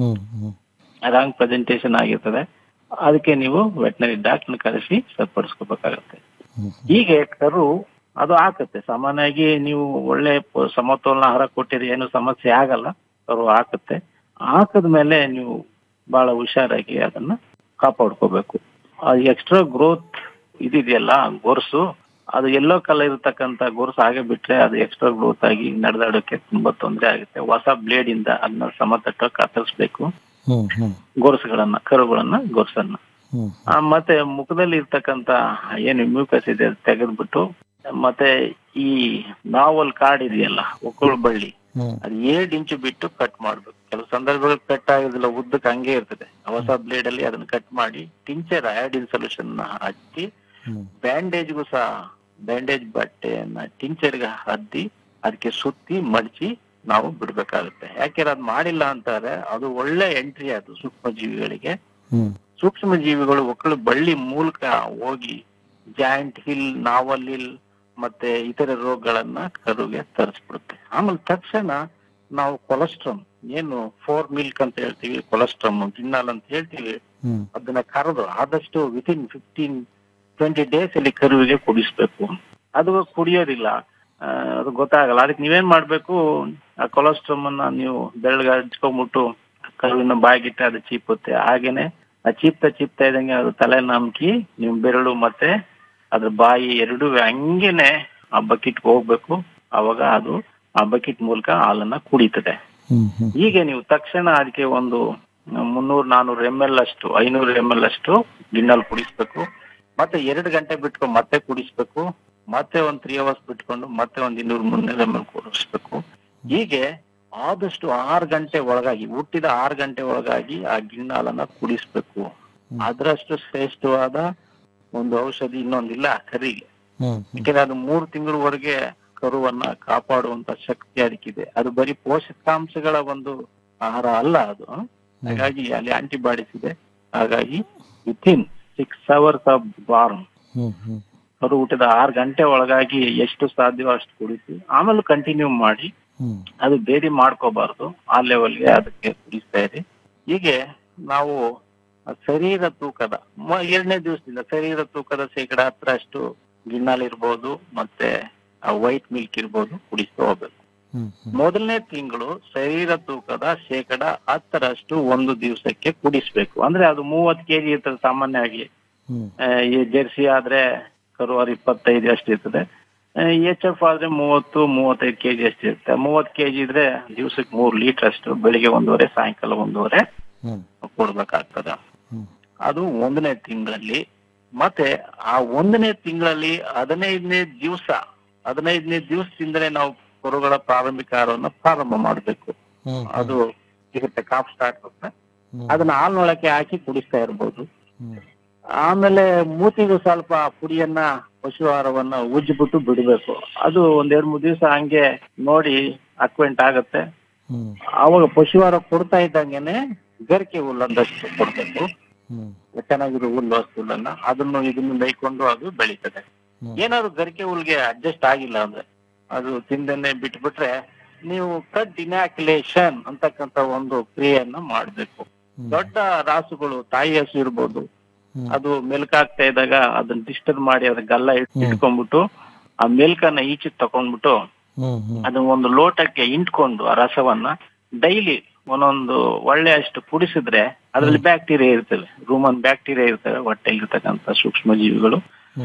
ರಾಂಗ್ ಪ್ರೆಸೆಂಟೇಶನ್ ಆಗಿರ್ತದೆ ಅದಕ್ಕೆ ನೀವು ವೆಟನರಿ ಡಾಕ್ಟರ್ ಕರೆಸಿ ಸರಿಪಡಿಸ್ಕೋಬೇಕಾಗತ್ತೆ ಹೀಗೆ ಕರು ಅದು ಹಾಕುತ್ತೆ ಸಾಮಾನ್ಯವಾಗಿ ನೀವು ಒಳ್ಳೆ ಪ- ಸಮತೋಲನ ಆಹಾರ ಕೊಟ್ಟಿದ್ರೆ ಏನು ಸಮಸ್ಯೆ ಆಗಲ್ಲ ಕರು ಹಾಕುತ್ತೆ ಹಾಕದ್ಮೇಲೆ ನೀವು ಬಹಳ ಹುಷಾರಾಗಿ ಅದನ್ನ ಕಾಪಾಡ್ಕೋಬೇಕು ಆ ಎಕ್ಸ್ಟ್ರಾ ಗ್ರೋತ್ ಇದಿದೆಯಲ್ಲ ಗೊರ್ಸು ಅದು ಎಲ್ಲೋ ಕಲರ್ ಇರತಕ್ಕಂತ ಗೊರ್ಸು ಹಾಗೆ ಬಿಟ್ರೆ ಅದು ಎಕ್ಸ್ಟ್ರಾ ಗ್ರೋತ್ ಆಗಿ ನಡೆದಾಡೋಕೆ ತುಂಬಾ ತೊಂದರೆ ಆಗುತ್ತೆ ಹೊಸ ಬ್ಲೇಡ್ ಇಂದ ಅದನ್ನ ಸಮತಟ್ಟ ಕತ್ತರಿಸ್ಬೇಕು ಗೊರ್ಸುಗಳನ್ನ ಕರುಗಳನ್ನ ಗೊರ್ಸನ್ನ ಆ, ಮತ್ತೆ ಮುಖದಲ್ಲಿ ಇರ್ತಕ್ಕಂತ ಏನು ಮ್ಯೂಕಸ್ ಇದೆ ಅದು ತೆಗೆದ್ಬಿಟ್ಟು ಮತ್ತೆ ಈ ನಾವಲ್ ಕಾಡ್ ಇದೆಯಲ್ಲ ಒಕ್ಕಳು ಬಳ್ಳಿ ಅದು ಏಳ್ ಇಂಚು ಬಿಟ್ಟು ಕಟ್ ಮಾಡ್ಬೇಕು ಕೆಲವು ಸಂದರ್ಭಗಳಲ್ಲಿ ಕಟ್ ಆಗೋದಿಲ್ಲ ಉದ್ದಕ್ಕೆ ಹಂಗೆ ಇರ್ತದೆ ಹೊಸ ಬ್ಲೇಡ್ ಅಲ್ಲಿ ಅದನ್ನ ಕಟ್ ಮಾಡಿ ಟಿಂಚರ್ ಅಯೋಡಿನ್ ಸೊಲ್ಯೂಷನ್ ಹಚ್ಚಿ ಬ್ಯಾಂಡೇಜ್ಗೂ ಸಹ ಬ್ಯಾಂಡೇಜ್ ಬಟ್ಟೆಯನ್ನ ಟಿಂಚರ್ಗೆ ಹದ್ದಿ ಅದಕ್ಕೆ ಸುತ್ತಿ ಮಡಚಿ ನಾವು ಬಿಡ್ಬೇಕಾಗುತ್ತೆ ಯಾಕೆಂದ್ರೆ ಅದ್ ಮಾಡಿಲ್ಲ ಅಂತಾರೆ ಅದು ಒಳ್ಳೆ ಎಂಟ್ರಿ ಅದು ಸೂಕ್ಷ್ಮ ಜೀವಿಗಳಿಗೆ ಸೂಕ್ಷ್ಮ ಜೀವಿಗಳು ಒಕ್ಕಳು ಬಳ್ಳಿ ಮೂಲಕ ಹೋಗಿ ಜಾಯಿಂಟ್ ಹಿಲ್ ನಾವಲ್ ಹಿಲ್ ಮತ್ತೆ ಇತರ ರೋಗಗಳನ್ನ ಕರುಗೆ ತರಿಸ್ಬಿಡುತ್ತೆ ಆಮೇಲೆ ತಕ್ಷಣ ನಾವು ಕೊಲೆಸ್ಟ್ರಮ್ ಏನು ಫೋರ್ ಮಿಲ್ಕ್ ಅಂತ ಹೇಳ್ತೀವಿ ಕೊಲೆಸ್ಟ್ರಮ್ ಗಿನ್ನಾಲ್ ಅಂತ ಹೇಳ್ತೀವಿ ಅದನ್ನ ಕರೆದು ಆದಷ್ಟು ವಿತಿನ್ ಫಿಫ್ಟೀನ್ ಟ್ವೆಂಟಿ ಡೇಸ್ ಅಲ್ಲಿ ಕರುವಿಗೆ ಕುಡಿಸ್ಬೇಕು ಅದು ಕುಡಿಯೋದಿಲ್ಲ ಆ, ಅದು ಗೊತ್ತಾಗಲ್ಲ ಅದಕ್ಕೆ ನೀವೇನ್ ಮಾಡ್ಬೇಕು ಆ ಕೊಲೆಸ್ಟ್ರಮ್ ಅನ್ನ ನೀವು ಬೆಳಗ್ಗೆ ಹಚ್ಕೊಂಡ್ಬಿಟ್ಟು ಕರುವಿನ ಬಾಯಿಗಿಟ್ಟೆ ಅದು ಚೀಪುತ್ತೆ ಹಾಗೇನೆ ಆ ಚೀಪ್ತಾ ಚೀಪ್ತಾ ಇದ್ದಂಗೆ ಅದು ತಲೆ ನಮ್ಕಿ ನೀವು ಬೆರಳು ಮತ್ತೆ ಅದ್ರ ಬಾಯಿ ಎರಡು ಹಂಗೇನೆ ಆ ಬಕೆಟ್ ಹೋಗ್ಬೇಕು ಅವಾಗ ಅದು ಆ ಬಕೆಟ್ ಮೂಲಕ ಹಾಲನ್ನ ಕುಡಿತದೆ ಹೀಗೆ ನೀವು ತಕ್ಷಣ ಅದಕ್ಕೆ ಒಂದು ಮುನ್ನೂರ್ ನಾನೂರು ಎಂ ಎಲ್ ಅಷ್ಟು ಐನೂರು ಎಂ ಎಲ್ ಅಷ್ಟು ಗಿಣ್ಣಲ್ಲಿ ಕುಡಿಸ್ಬೇಕು ಮತ್ತೆ ಎರಡು ಗಂಟೆ ಬಿಟ್ಕೊಂಡು ಮತ್ತೆ ಕುಡಿಸ್ಬೇಕು ಮತ್ತೆ ಒಂದ್ ತ್ರೀ ಅವರ್ಸ್ ಬಿಟ್ಕೊಂಡು ಮತ್ತೆ ಒಂದ್ ಇನ್ನೂರು ಮುನ್ನೂರು ಎಂ ಎಲ್ ಕುಡಿಸ್ಬೇಕು ಹೀಗೆ ಆದಷ್ಟು ಆರು ಗಂಟೆ ಒಳಗಾಗಿ ಹುಟ್ಟಿದ ಆರು ಗಂಟೆ ಒಳಗಾಗಿ ಆ ಗಿಣ್ಣಾಲನ್ನ ಕುಡಿಸ್ಬೇಕು ಅದರಷ್ಟು ಶ್ರೇಷ್ಠವಾದ ಒಂದು ಔಷಧಿ ಇನ್ನೊಂದಿಲ್ಲ ಕರಿಗೆ ಯಾಕಂದ್ರೆ ಅದು ಮೂರು ತಿಂಗಳವರೆಗೆ ಕರುವನ್ನ ಕಾಪಾಡುವಂತ ಶಕ್ತಿ ಅದಕ್ಕಿದೆ ಅದು ಬರೀ ಪೋಷಕಾಂಶಗಳ ಒಂದು ಆಹಾರ ಅಲ್ಲ ಅದು ಹಾಗಾಗಿ ಅಲ್ಲಿ ಆಂಟಿಬಾಡೀಸ್ ಇದೆ ಹಾಗಾಗಿ within six hours of born ಕರು ಹುಟ್ಟಿದ ಆರು ಗಂಟೆ ಒಳಗಾಗಿ ಎಷ್ಟು ಸಾಧ್ಯವೋ ಅಷ್ಟು ಕುಡಿಸಿ ಆಮೇಲೆ ಕಂಟಿನ್ಯೂ ಮಾಡಿ ಅದು ಬೇರೆ ಮಾಡ್ಕೋಬಾರ್ದು ಆ ಲೆವೆಲ್ಗೆ ಅದಕ್ಕೆ ಕುಡಿಸ್ತಾ ಇರಿ ಹೀಗೆ ನಾವು ಆ ಶರೀರ ತೂಕದ ಮ- ಎರಡನೇ ದಿವಸದಿಂದ ಶರೀರ ತೂಕದ ಶೇಕಡ ಹತ್ತರಷ್ಟು ಗಿಣ್ಣಾಲ್ ಇರ್ಬೋದು ಮತ್ತೆ ವೈಟ್ ಮಿಲ್ಕ್ ಇರ್ಬೋದು ಕುಡಿಸ್ತಾ ಹೋಗ್ಬೇಕು ಮೊದಲನೇ ತಿಂಗಳು ಶರೀರ ತೂಕದ ಶೇಕಡ ಹತ್ತರಷ್ಟು ಒಂದು ದಿವಸಕ್ಕೆ ಕುಡಿಸ್ಬೇಕು ಅಂದ್ರೆ ಅದು ಮೂವತ್ತು ಕೆಜಿ ಇರ್ತದೆ ಸಾಮಾನ್ಯವಾಗಿ ಆ, ಈ ಜೆರ್ಸಿ ಆದ್ರೆ ಕರುವಾರು ಇಪ್ಪತ್ತೈದು ಅಷ್ಟು ಇರ್ತದೆ ಎಚ್ ಎಫ್ ಆದ್ರೆ ಮೂವತ್ತು ಮೂವತ್ತೈದು ಕೆಜಿ ಅಷ್ಟು ಇರುತ್ತೆ ಮೂವತ್ತು ಕೆಜಿ ಇದ್ರೆ ದಿವಸಕ್ಕೆ ಮೂರ್ ಲೀಟರ್ ಅಷ್ಟು ಬೆಳಿಗ್ಗೆ ಒಂದೂವರೆ ಸಾಯಂಕಾಲ ಒಂದೂವರೆ ಕೊಡ್ಬೇಕಾಗ್ತದೆ ಅದು ಒಂದನೇ ತಿಂಗಳಲ್ಲಿ ಮತ್ತೆ ಆ ಒಂದನೇ ತಿಂಗಳಲ್ಲಿ ಹದಿನೈದನೇ ದಿವಸ ಹದಿನೈದನೇ ದಿವಸದಿಂದಲೇ ನಾವು ಕರುಗಳ ಪ್ರಾರಂಭಿಕ ಆಹಾರವನ್ನು ಪ್ರಾರಂಭ ಮಾಡಬೇಕು ಅದು ಸಿಗುತ್ತೆ ಕಾಫ್ ಸ್ಟಾರ್ಟ್ ಅಂತ ಅದನ್ನ ಹಾಲ್ನೊಳಕ್ಕೆ ಹಾಕಿ ಕುಡಿಸ್ತಾ ಇರ್ಬೋದು ಆಮೇಲೆ ಮೂತಿಗೂ ಸ್ವಲ್ಪ ಪುಡಿಯನ್ನ ಪಶು ಆಹಾರವನ್ನ ಉಜ್ಜಿಬಿಟ್ಟು ಬಿಡಬೇಕು ಅದು ಒಂದೆರಡು ಮೂರು ದಿವಸ ಹಂಗೆ ನೋಡಿ ಅಕ್ವೆಂಟ್ ಆಗತ್ತೆ ಅವಾಗ ಪಶು ಆಹಾರ ಕೊಡ್ತಾ ಇದ್ದಂಗೆನೆ ಗರಿಕೆ ಹುಲ್ಲೊಂದಷ್ಟು ಕೊಡ್ಬೇಕು ಚೆನ್ನಾಗಿರೋ ಹುಲ್ಲು ಹಸು ಹುಲ್ಲನ್ನ ಅದನ್ನು ಇದನ್ನು ಮೇಯ್ಕೊಂಡು ಅದು ಬೆಳೀತದೆ ಏನಾದ್ರು ಗರಿಕೆ ಹುಲ್ಗೆ ಅಡ್ಜಸ್ಟ್ ಆಗಿಲ್ಲ ಅಂದ್ರೆ ಅದು ತಿಂದನ್ನೇ ಬಿಟ್ಬಿಟ್ರೆ ನೀವು ಕಟ್ ಡಿನಾಕ್ಯುಲೇಷನ್ ಅಂತಕ್ಕಂತ ಒಂದು ಕ್ರಿಯೆಯನ್ನ ಮಾಡ್ಬೇಕು ದೊಡ್ಡ ರಾಸುಗಳು ತಾಯಿ ಹಸು ಇರ್ಬೋದು ಅದು ಮೆಲ್ಕ್ ಆಗ್ತಾ ಇದ್ದಾಗ ಅದನ್ನ ಡಿಸ್ಟರ್ಬ್ ಮಾಡಿ ಅದ್ರ ಗಲ್ಲ ಇಟ್- ಇಟ್ಕೊಂಡ್ಬಿಟ್ಟು ಆ ಮೆಲ್ಕನ್ನ ಈಚೆಗೆ ತಕೊಂಡ್ಬಿಟ್ಟು ಅದನ್ನ ಒಂದು ಲೋಟಕ್ಕೆ ಇಂಟ್ಕೊಂಡು ಆ ರಸವನ್ನ ಡೈಲಿ ಒಂದೊಂದು ಒಳ್ಳೆ ಅಷ್ಟು ಕುಡಿಸಿದ್ರೆ ಅದ್ರಲ್ಲಿ ಬ್ಯಾಕ್ಟೀರಿಯಾ ಇರ್ತವೆ ರೂಮನ್ ಬ್ಯಾಕ್ಟೀರಿಯಾ ಇರ್ತವೆ ಹೊಟ್ಟೆಲಿ ಇರ್ತಕ್ಕಂಥ ಸೂಕ್ಷ್ಮ ಜೀವಿಗಳು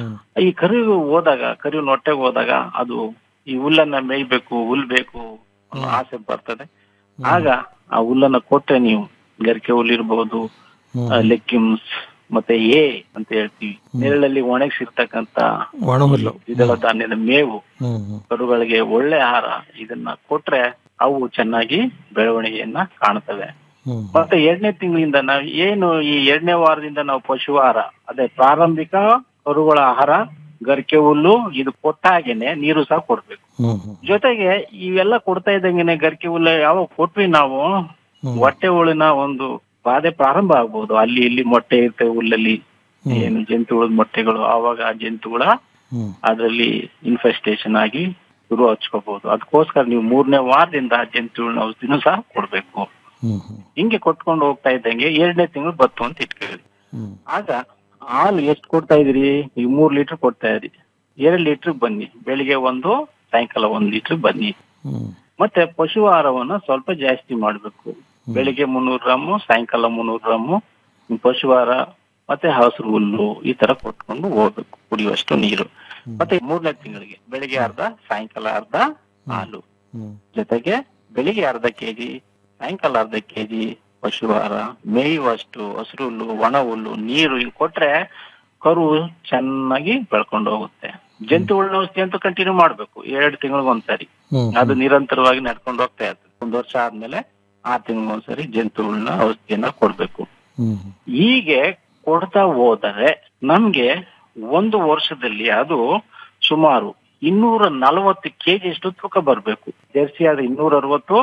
ಈ ಕರುವಿಗೆ ಹೋದಾಗ ಕರುವಿನ ಹೊಟ್ಟೆಗೆ ಹೋದಾಗ ಅದು ಈ ಹುಲ್ಲನ್ನ ಮೇಯ್ಬೇಕು ಹುಲ್ ಬೇಕು ಅನ್ನೋ ಆಸೆ ಬರ್ತದೆ ಆಗ ಆ ಹುಲ್ಲನ್ನ ಕೊಟ್ರೆ ನೀವು ಗರಿಕೆ ಹುಲ್ ಇರ್ಬೋದು ಲೆಕ್ಕಿಮ್ಸ್ ಮತ್ತೆ ಎ ಅಂತ ಹೇಳ್ತೀವಿ ನೆರಳಲ್ಲಿ ಒಣಗಿಸಿರ್ತಕ್ಕಂತ ಒಣ ಹುಲ್ಲು ದ್ವಿದಳ ಧಾನ್ಯದ ಮೇವು ಕರುಗಳಿಗೆ ಒಳ್ಳೆ ಆಹಾರ ಇದನ್ನ ಕೊಟ್ರೆ ಅವು ಚೆನ್ನಾಗಿ ಬೆಳವಣಿಗೆಯನ್ನ ಕಾಣ್ತವೆ ಮತ್ತೆ ಎರಡನೇ ತಿಂಗಳಿಂದ ನಾವು ಏನು ಈ ಎರಡನೇ ವಾರದಿಂದ ನಾವು ಪಶು ಆಹಾರ ಅದೇ ಪ್ರಾರಂಭಿಕ ಕರುಗಳ ಆಹಾರ ಗರಿಕೆ ಹುಲ್ಲು ಇದು ಕೊಟ್ಟಾಗೇನೆ ನೀರು ಸಹ ಕೊಡ್ಬೇಕು ಜೊತೆಗೆ ಇವೆಲ್ಲ ಕೊಡ್ತಾ ಇದ್ದಂಗೆನೆ ಗರಿಕೆ ಹುಲ್ಲು ಯಾವಾಗ ಕೊಟ್ವಿ ನಾವು ಹೊಟ್ಟೆ ಹುಳಿನ ಒಂದು ಬಾಧೆ ಪ್ರಾರಂಭ ಆಗ್ಬಹುದು ಅಲ್ಲಿ ಇಲ್ಲಿ ಮೊಟ್ಟೆ ಇರ್ತವೆ ಹುಲ್ಲಲ್ಲಿ ಏನು ಜಂತುಹುಳದ ಮೊಟ್ಟೆಗಳು ಆವಾಗ ಆ ಜಂತುಹುಳ ಅದರಲ್ಲಿ ಇನ್ಫೆಸ್ಟೇಷನ್ ಆಗಿ ಶುರು ಹಚ್ಕೋಬಹುದು ಅದಕ್ಕೋಸ್ಕರ ನೀವು ಮೂರನೇ ವಾರದಿಂದ ಆ ಜಂತುಹುಳನ ಔಷಧಿನೂ ಸಹ ಕೊಡ್ಬೇಕು ಹಿಂಗೆ ಕೊಟ್ಕೊಂಡು ಹೋಗ್ತಾ ಇದ್ದಂಗೆ ಎರಡನೇ ತಿಂಗಳು ಬತ್ತು ಅಂತ ಇಟ್ಕೊಳ್ಳಿ ಆಗ ಹಾಲು ಎಷ್ಟು ಕೊಡ್ತಾ ಇದೀರಿ ಈಗ ಮೂರ್ ಲೀಟರ್ ಕೊಡ್ತಾ ಇದೀರಿ ಎರಡ್ ಲೀಟರ್ ಬನ್ನಿ ಬೆಳಿಗ್ಗೆ ಒಂದು ಸಾಯಂಕಾಲ ಒಂದ್ ಲೀಟರ್ ಬನ್ನಿ ಮತ್ತೆ ಪಶು ಆಹಾರವನ್ನ ಸ್ವಲ್ಪ ಜಾಸ್ತಿ ಮಾಡ್ಬೇಕು ಬೆಳಿಗ್ಗೆ ಮುನ್ನೂರು ಗ್ರಾಮು ಸಾಯಂಕಾಲ ಮುನ್ನೂರು ಗ್ರಾಮು ಪಶು ಆಹಾರ ಮತ್ತೆ ಹಸಿರು ಹುಲ್ಲು ಈ ತರ ಕೊಟ್ಕೊಂಡು ಹೋಗ್ಬೇಕು ಕುಡಿಯುವಷ್ಟು ನೀರು ಮತ್ತೆ ಮೂರನೇ ತಿಂಗಳಿಗೆ ಬೆಳಿಗ್ಗೆ ಅರ್ಧ ಸಾಯಂಕಾಲ ಅರ್ಧ ಹಾಲು ಜೊತೆಗೆ ಬೆಳಿಗ್ಗೆ ಅರ್ಧ ಕೆಜಿ ಸಾಯಂಕಾಲ ಅರ್ಧ ಕೆಜಿ ಪಶು ಆಹಾರ ಮೇಯುವಷ್ಟು ಹಸಿರು ಹುಲ್ಲು ಒಣ ಹುಲ್ಲು ನೀರು ಹಿಂಗ್ ಕೊಟ್ರೆ ಕರು ಚೆನ್ನಾಗಿ ಬೆಳ್ಕೊಂಡು ಹೋಗುತ್ತೆ ಜಂತು ಹುಳ್ಳ ಔಷಧಿ ಅಂತೂ ಕಂಟಿನ್ಯೂ ಮಾಡ್ಬೇಕು ಎರಡು ತಿಂಗಳಿಗೊಂದ್ಸರಿ ಅದು ನಿರಂತರವಾಗಿ ನಡ್ಕೊಂಡು ಹೋಗ್ತಾ ಇರ್ತದೆ ಒಂದ್ ವರ್ಷ ಆದ್ಮೇಲೆ ಆರ್ ತಿಂಗಳಿಗೊಂದ್ಸರಿ ಜಂತು ಹುಳ್ಳ ಔಷಧಿಯನ್ನ ಕೊಡ್ಬೇಕು ಹೀಗೆ ಕೊಡ್ತಾ ಹೋದರೆ ನಮ್ಗೆ ಒಂದು ವರ್ಷದಲ್ಲಿ ಅದು ಸುಮಾರು ಇನ್ನೂರ ನಲವತ್ತು ಕೆಜಿ ಅಷ್ಟು ತೂಕ ಬರ್ಬೇಕು ಜೆರ್ಸಿ ಆದ್ರೆ ಇನ್ನೂರ ಅರವತ್ತು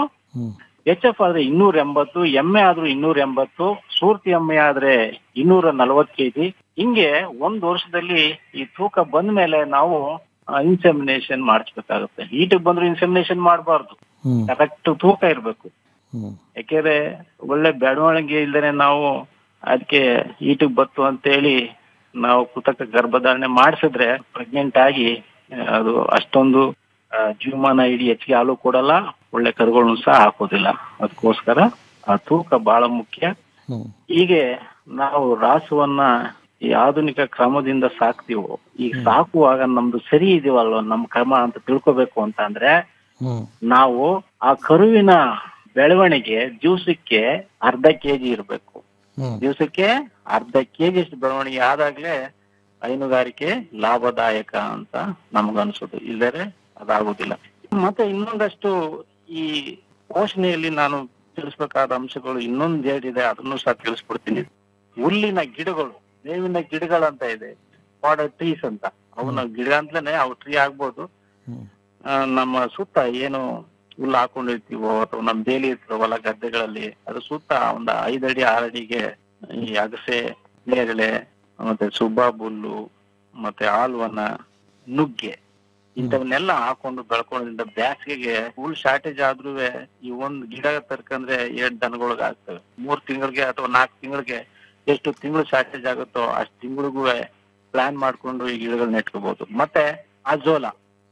ಎಚ್ ಎಫ್ ಆದ್ರೆ ಇನ್ನೂರ ಎಂಬತ್ತು ಎಮ್ಮೆ ಆದ್ರೂ ಇನ್ನೂರ ಎಂಬತ್ತು ಸೂರ್ತಿ ಎಮ್ಮೆ ಆದ್ರೆ ಇನ್ನೂರ ನಲವತ್ತು ಕೆಜಿ ಹಿಂಗೆ ಒಂದ್ ವರ್ಷದಲ್ಲಿ ಈ ತೂಕ ಬಂದ ಮೇಲೆ ನಾವು ಇನ್ಸೆಮಿನೇಷನ್ ಮಾಡಿಸ್ಬೇಕಾಗುತ್ತೆ ಈಟಿಗೆ ಬಂದ್ರು ಇನ್ಸೆಮಿನೇಷನ್ ಮಾಡಬಾರ್ದು ಕರೆಕ್ಟ್ ತೂಕ ಇರ್ಬೇಕು ಯಾಕೆಂದ್ರೆ ಒಳ್ಳೆ ಬೆಳವಣಿಗೆ ಇಲ್ದೇನೆ ನಾವು ಅದಕ್ಕೆ ಈಟಿಗೆ ಬತ್ತು ಅಂತೇಳಿ ನಾವು ಕೃತಕ ಗರ್ಭಧಾರಣೆ ಮಾಡಿಸಿದ್ರೆ ಪ್ರೆಗ್ನೆಂಟ್ ಆಗಿ ಆ, ಅದು ಅಷ್ಟೊಂದು ಆ, ಜೀವಮಾನ ಇಡೀ ಹೆಚ್ಚಿಗೆ ಹಾಲು ಕೊಡಲ್ಲ ಒಳ್ಳೆ ಕರುಗಳನ್ನು ಸಹ ಹಾಕೋದಿಲ್ಲ ಅದಕ್ಕೋಸ್ಕರ ಆ ತೂಕ ಬಹಳ ಮುಖ್ಯ ಹೀಗೆ ನಾವು ರಾಸುವನ್ನ ಈ ಆಧುನಿಕ ಕ್ರಮದಿಂದ ಸಾಕ್ತಿವೋ ಈಗ ಸಾಕುವಾಗ ನಮ್ದು ಸರಿ ಇದೀವಲ್ವ ನಮ್ ಕ್ರಮ ಅಂತ ತಿಳ್ಕೊಬೇಕು ಅಂತ ಅಂದ್ರೆ ನಾವು ಆ ಕರುವಿನ ಬೆಳವಣಿಗೆ ದಿವಸಕ್ಕೆ ಅರ್ಧ ಕೆಜಿ ಇರಬೇಕು ದಿವಸಕ್ಕೆ ಅರ್ಧ ಕೆಜಿ ಅಷ್ಟು ಬೆಳವಣಿಗೆ ಆದಾಗ್ಲೇ ಹೈನುಗಾರಿಕೆ ಲಾಭದಾಯಕ ಅಂತ ನಮ್ಗನ್ಸೋದು ಇಲ್ಲದ್ರೆ ಅದಾಗುದಿಲ್ಲ ಮತ್ತೆ ಇನ್ನೊಂದಷ್ಟು ಈ ಪೋಷಣೆಯಲ್ಲಿ ನಾನು ತಿಳಿಸ್ಬೇಕಾದ ಅಂಶಗಳು ಇನ್ನೊಂದ್ ಹೇಳಿದೆ ಅದನ್ನು ಸಹ ತಿಳಿಸ್ಬಿಡ್ತೀನಿ ಹುಲ್ಲಿನ ಗಿಡಗಳು ಬೇವಿನ ಗಿಡಗಳಂತ ಇದೆ ಫಾಡರ್ ಟ್ರೀಸ್ ಅಂತ ಅವನ ಗಿಡ ಅಂತಲೇ ಅವು ಟ್ರೀ ಆಗ್ಬೋದು ಆ, ನಮ್ಮ ಸುತ್ತ ಏನು ಹುಲ್ಲು ಹಾಕೊಂಡಿರ್ತೀವೋ ಅಥವಾ ನಮ್ ಬೇಲಿ ಇರ್ತದೆ ಹೊಲ ಗದ್ದೆಗಳಲ್ಲಿ ಅದ್ರ ಸುತ್ತ ಒಂದ್ ಐದಡಿ ಆರಡಿಗೆ ಈ ಅಗಸೆ ನೇರಳೆ ಮತ್ತೆ ಸುಬ್ಬಾಬ್ ಹುಲ್ಲು ಮತ್ತೆ ಆಲ್ವನ ನುಗ್ಗೆ ಇಂಥವನ್ನೆಲ್ಲ ಹಾಕೊಂಡು ಬೆಳ್ಕೊಳ್ಳೋದ್ರಿಂದ ಬ್ಯಾಸಿಗೆಗೆ ಹುಲ್ ಶಾರ್ಟೇಜ್ ಆದ್ರೂ ಈ ಒಂದ್ ಗಿಡ ತರ್ಕಂದ್ರೆ ಎರಡ್ ದನಗಳಿಗೆ ಆಗ್ತವೆ ಮೂರ್ ತಿಂಗಳಿಗೆ ಅಥವಾ ನಾಲ್ಕು ತಿಂಗಳಿಗೆ ಎಷ್ಟು ತಿಂಗಳು ಶಾರ್ಟೇಜ್ ಆಗುತ್ತೋ ಅಷ್ಟ್ ತಿಂಗಳಿಗೂ ಪ್ಲಾನ್ ಮಾಡ್ಕೊಂಡು ಈ ಗಿಡಗಳನ್ನ ನೆಟ್ಕೋಬಹುದು ಮತ್ತೆ ಅಜೋಲ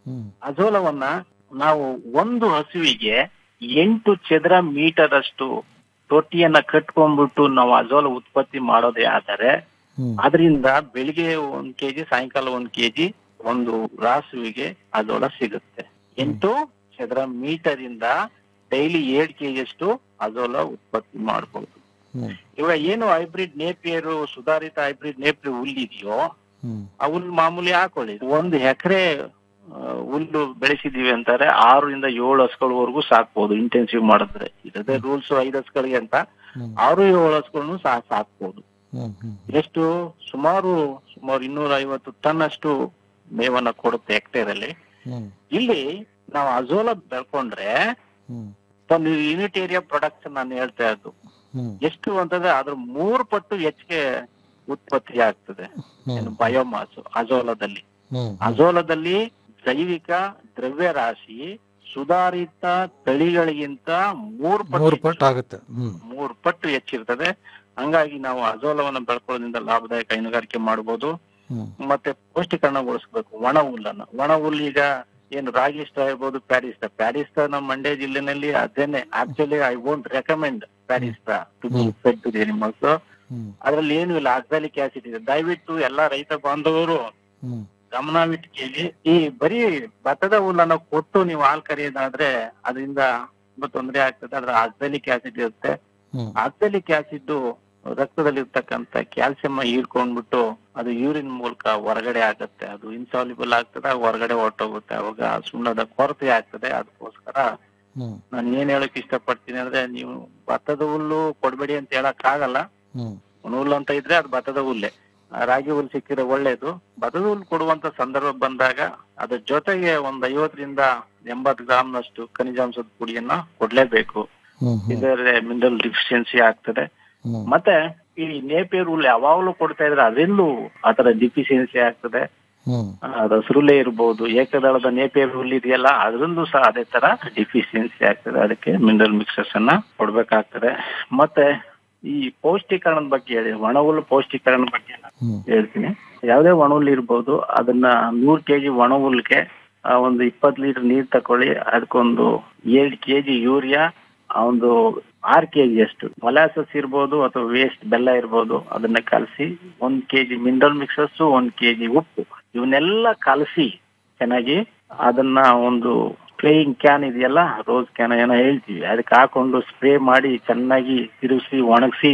ಅಜೋಲವನ್ನ ನಾವು ಒಂದು ಹಸುವಿಗೆ ಎಂಟು ಚದರ ಮೀಟರ್ ಅಷ್ಟು ತೊಟ್ಟಿಯನ್ನ ಕಟ್ಕೊಂಡ್ಬಿಟ್ಟು ನಾವು ಅಜೋಲ ಉತ್ಪತ್ತಿ ಮಾಡೋದೇ ಆದರೆ ಅದರಿಂದ ಬೆಳಿಗ್ಗೆ ಒಂದ್ ಕೆಜಿ ಸಾಯಂಕಾಲ ಒಂದ್ ಕೆಜಿ ಒಂದು ರಾಸುವಿಗೆ ಅಜೋಲ ಸಿಗುತ್ತೆ ಎಂಟು ಚದರ ಮೀಟರ್ ಇಂದ ಡೈಲಿ ಏಳ್ ಕೆಜಿ ಅಷ್ಟು ಅಜೋಲ ಉತ್ಪತ್ತಿ ಮಾಡಬಹುದು ಇವಾಗ ಏನು ಹೈಬ್ರಿಡ್ ನೇಪಿಯರು ಸುಧಾರಿತ ಹೈಬ್ರಿಡ್ ನೇಪಿಯರ್ ಹುಲ್ಲಿದೆಯೋ ಆ ಹುಲ್ ಮಾಮೂಲಿ ಹಾಕೊಳ್ಳಿ ಒಂದು ಎಕರೆ ಆ, ಹುಲ್ಲು ಬೆಳೆಸಿದೀವಿ ಅಂತಾರೆ ಆರರಿಂದ ಏಳು ಹಸ್ಗಳವರೆಗೂ ಸಾಕ್ಬೋದು ಇಂಟೆನ್ಸಿವ್ ಮಾಡಿದ್ರೆ ಇರದೇ ರೂಲ್ಸ್ ಐದು ಹಸ್ಗಳಿಗೆ ಅಂತ ಆರು ಏಳು ಹಸ್ಗಳನ್ನು ಸಹ ಸಾಕ್ಬೋದು ಎಷ್ಟು ಸುಮಾರು ಸುಮಾರು ಇನ್ನೂರ ಐವತ್ತು ಟನ್ ಅಷ್ಟು ಮೇವನ್ನ ಕೊಡುತ್ತೆ ಹೆಕ್ಟೇರ್ ಅಲ್ಲಿ ಇಲ್ಲಿ ನಾವು ಅಜೋಲ ಬೆಳ್ಕೊಂಡ್ರೆ ಒಂದು ಯೂನಿಟ್ ಏರಿಯಾ ಪ್ರೊಡಕ್ಷನ್ ನಾನು ಹೇಳ್ತಾ ಇದ್ದು ಎಷ್ಟು ಅಂತಂದ್ರೆ ಅದ್ರ ಮೂರು ಪಟ್ಟು ಹೆಚ್ಚಿಗೆ ಉತ್ಪತ್ತಿ ಆಗ್ತದೆ ಬಯೋಮಾಸ್ ಅಜೋಲದಲ್ಲಿ ಅಜೋಲದಲ್ಲಿ ಜೈವಿಕ ದ್ರವ್ಯರಾಶಿ ಸುಧಾರಿತ ತಳಿಗಳಿಗಿಂತ ಮೂರು ಮೂರು ಪಟ್ಟು ಪಟ್ಟು ಆಗುತ್ತೆ ಹ್ಮ್ ಮೂರು ಪಟ್ಟು ಹೆಚ್ಚಿರ್ತದೆ ಹಂಗಾಗಿ ನಾವು ಅಜೋಲವನ್ನು ಬೆಳ್ಕೊಳ್ಳೋದ್ರಿಂದ ಲಾಭದಾಯಕ ಹೈನುಗಾರಿಕೆ ಮಾಡಬಹುದು ಮತ್ತೆ ಪೌಷ್ಟಿಕರಣಗೊಳಿಸ್ಬೇಕು ಒಣ ಹುಲ್ಲನ್ನ ಒಣ ಹುಲ್ಲು ಈಗ ಏನು ರಾಗಿ ಇಷ್ಟ ಇರ್ಬೋದು ಪ್ಯಾರಿಸ್ಟ ಪ್ಯಾರಿಸ್ಟ ನಮ್ಮ ಮಂಡ್ಯ ಜಿಲ್ಲೆನಲ್ಲಿ ಅದೇನೆ actually I won't recommend paras to be fed to the animals ಅದ್ರಲ್ಲಿ ಏನು ಇಲ್ಲ ಆಕ್ಸಾಲಿಕ್ ಆಸಿಡ್ ಇದೆ ದಯವಿಟ್ಟು ಎಲ್ಲಾ ರೈತ ಬಾಂಧವರು ಗಮನವಿಟ್ಟು ಕೇಳಿ ಈ ಬರೀ ಭತ್ತದ ಹುಲ್ಲನ್ನ ಕೊಟ್ಟು ನೀವು ಹಾಲು ಕರೆಯೋದಾದ್ರೆ ಅದರಿಂದ ತುಂಬಾ ತೊಂದರೆ ಆಗ್ತದೆ ಅದ್ರ ಆಕ್ಸಾಲಿಕ್ ಆಸಿಡ್ ಇರುತ್ತೆ ಆಕ್ಸಾಲಿಕ್ ಆಸಿಡ್ ರಕ್ತದಲ್ಲಿ ಇರ್ತಕ್ಕಂತ ಕ್ಯಾಲ್ಸಿಯಂ ಹೀರ್ಕೊಂಡ್ಬಿಟ್ಟು ಅದು ಯೂರಿನ್ ಮೂಲಕ ಹೊರಗಡೆ ಆಗುತ್ತೆ ಅದು ಇನ್ಸಾಲ್ಯುಬಲ್ ಆಗ್ತದೆ ಹೊರಗಡೆ ಹೊರಟೋಗುತ್ತೆ ಅವಾಗ ಸುಣ್ಣದ ಕೊರತೆ ಆಗ್ತದೆ ಅದಕ್ಕೋಸ್ಕರ ನಾನು ಏನ್ ಹೇಳಕ್ ಇಷ್ಟಪಡ್ತೀನಿ ಅಂದ್ರೆ ನೀವು ಭತ್ತದ ಹುಲ್ಲು ಕೊಡ್ಬೇಡಿ ಅಂತ ಹೇಳಕ್ ಆಗಲ್ಲ ಒಣ ಹುಲ್ಲು ಅಂತ ಇದ್ರೆ ಅದು ಭತ್ತದ ಹುಲ್ಲೆ ಆ ರಾಗಿ ಹುಲ್ಲು ಸಿಕ್ಕಿದ್ರೆ ಒಳ್ಳೇದು ಭತ್ತದ ಹುಲ್ಲು ಕೊಡುವಂತ ಸಂದರ್ಭ ಬಂದಾಗ ಅದ್ರ ಜೊತೆಗೆ ಒಂದ್ ಐವತ್ತರಿಂದ ಎಂಬತ್ತು ಗ್ರಾಮ್ನಷ್ಟು ಖನಿಜಾಂಶದ ಪುಡಿಯನ್ನ ಕೊಡ್ಲೇಬೇಕು ಇದರ ಮಿನರಲ್ ಡಿಫಿಷಿಯನ್ಸಿ ಆಗ್ತದೆ ಮತ್ತೆ ಈ ನೇಪಿಯರ್ ಹುಲ್ಲು ಯಾವಾಗ್ಲೂ ಕೊಡ್ತಾ ಇದ್ರೆ ಅದರಲ್ಲೂ ಆತರ ಡಿಫಿಷಿಯನ್ಸಿ ಆಗ್ತದೆ ಅದು ಹಸಿರುಲೆ ಇರ್ಬೋದು ಏಕದಳದ ನೇಪಿಯರ್ ಹುಲ್ಲು ಇದೆಯಲ್ಲ ಅದರಲ್ಲೂ ಸಹ ಅದೇ ತರ ಡಿಫಿಷಿಯನ್ಸಿ ಆಗ್ತದೆ ಅದಕ್ಕೆ ಮಿನರಲ್ ಮಿಕ್ಸರ್ಸ್ ಅನ್ನ ಕೊಡ್ಬೇಕಾಗ್ತದೆ ಮತ್ತೆ ಈ ಪೌಷ್ಟಿಕರಣದ ಬಗ್ಗೆ ಹೇಳಿ ಒಣ ಹುಲ್ಲು ಪೌಷ್ಟಿಕರಣದ ಬಗ್ಗೆ ನಾನು ಹೇಳ್ತೀನಿ ಯಾವುದೇ ಒಣ ಹುಲ್ಲು ಇರ್ಬೋದು ಅದನ್ನ ನೂರ್ ಕೆಜಿ ಒಣ ಹುಲ್ಗೆ ಆ, ಒಂದು ಇಪ್ಪತ್ತು ಲೀಟರ್ ನೀರ್ ತಕೊಳ್ಳಿ ಅದಕ್ಕೊಂದು ಏಳು ಕೆಜಿ ಯೂರಿಯಾ ಆ ಒಂದು ಆರ್ ಕೆಜಿ ಅಷ್ಟು ಮೊಲಾಸಸ್ ಇರ್ಬೋದು ಅಥವಾ ವೇಸ್ಟ್ ಬೆಲ್ಲ ಇರ್ಬೋದು ಅದನ್ನ ಕಲಸಿ ಒಂದ್ ಕೆಜಿ ಮಿನರಲ್ ಮಿಕ್ಸರ್ಸ್ ಒಂದ್ ಕೆಜಿ ಉಪ್ಪು ಇವನ್ನೆಲ್ಲ ಕಲಸಿ ಚೆನ್ನಾಗಿ ಅದನ್ನ ಒಂದು ಸ್ಪ್ರೇಯಿಂಗ್ ಕ್ಯಾನ್ ಇದೆಯಲ್ಲ ರೋಸ್ ಕ್ಯಾನ್ ಏನೋ ಹೇಳ್ತೀವಿ ಅದಕ್ಕೆ ಹಾಕೊಂಡು ಸ್ಪ್ರೇ ಮಾಡಿ ಚೆನ್ನಾಗಿ ತಿರುಗಿಸಿ ಒಣಗಿಸಿ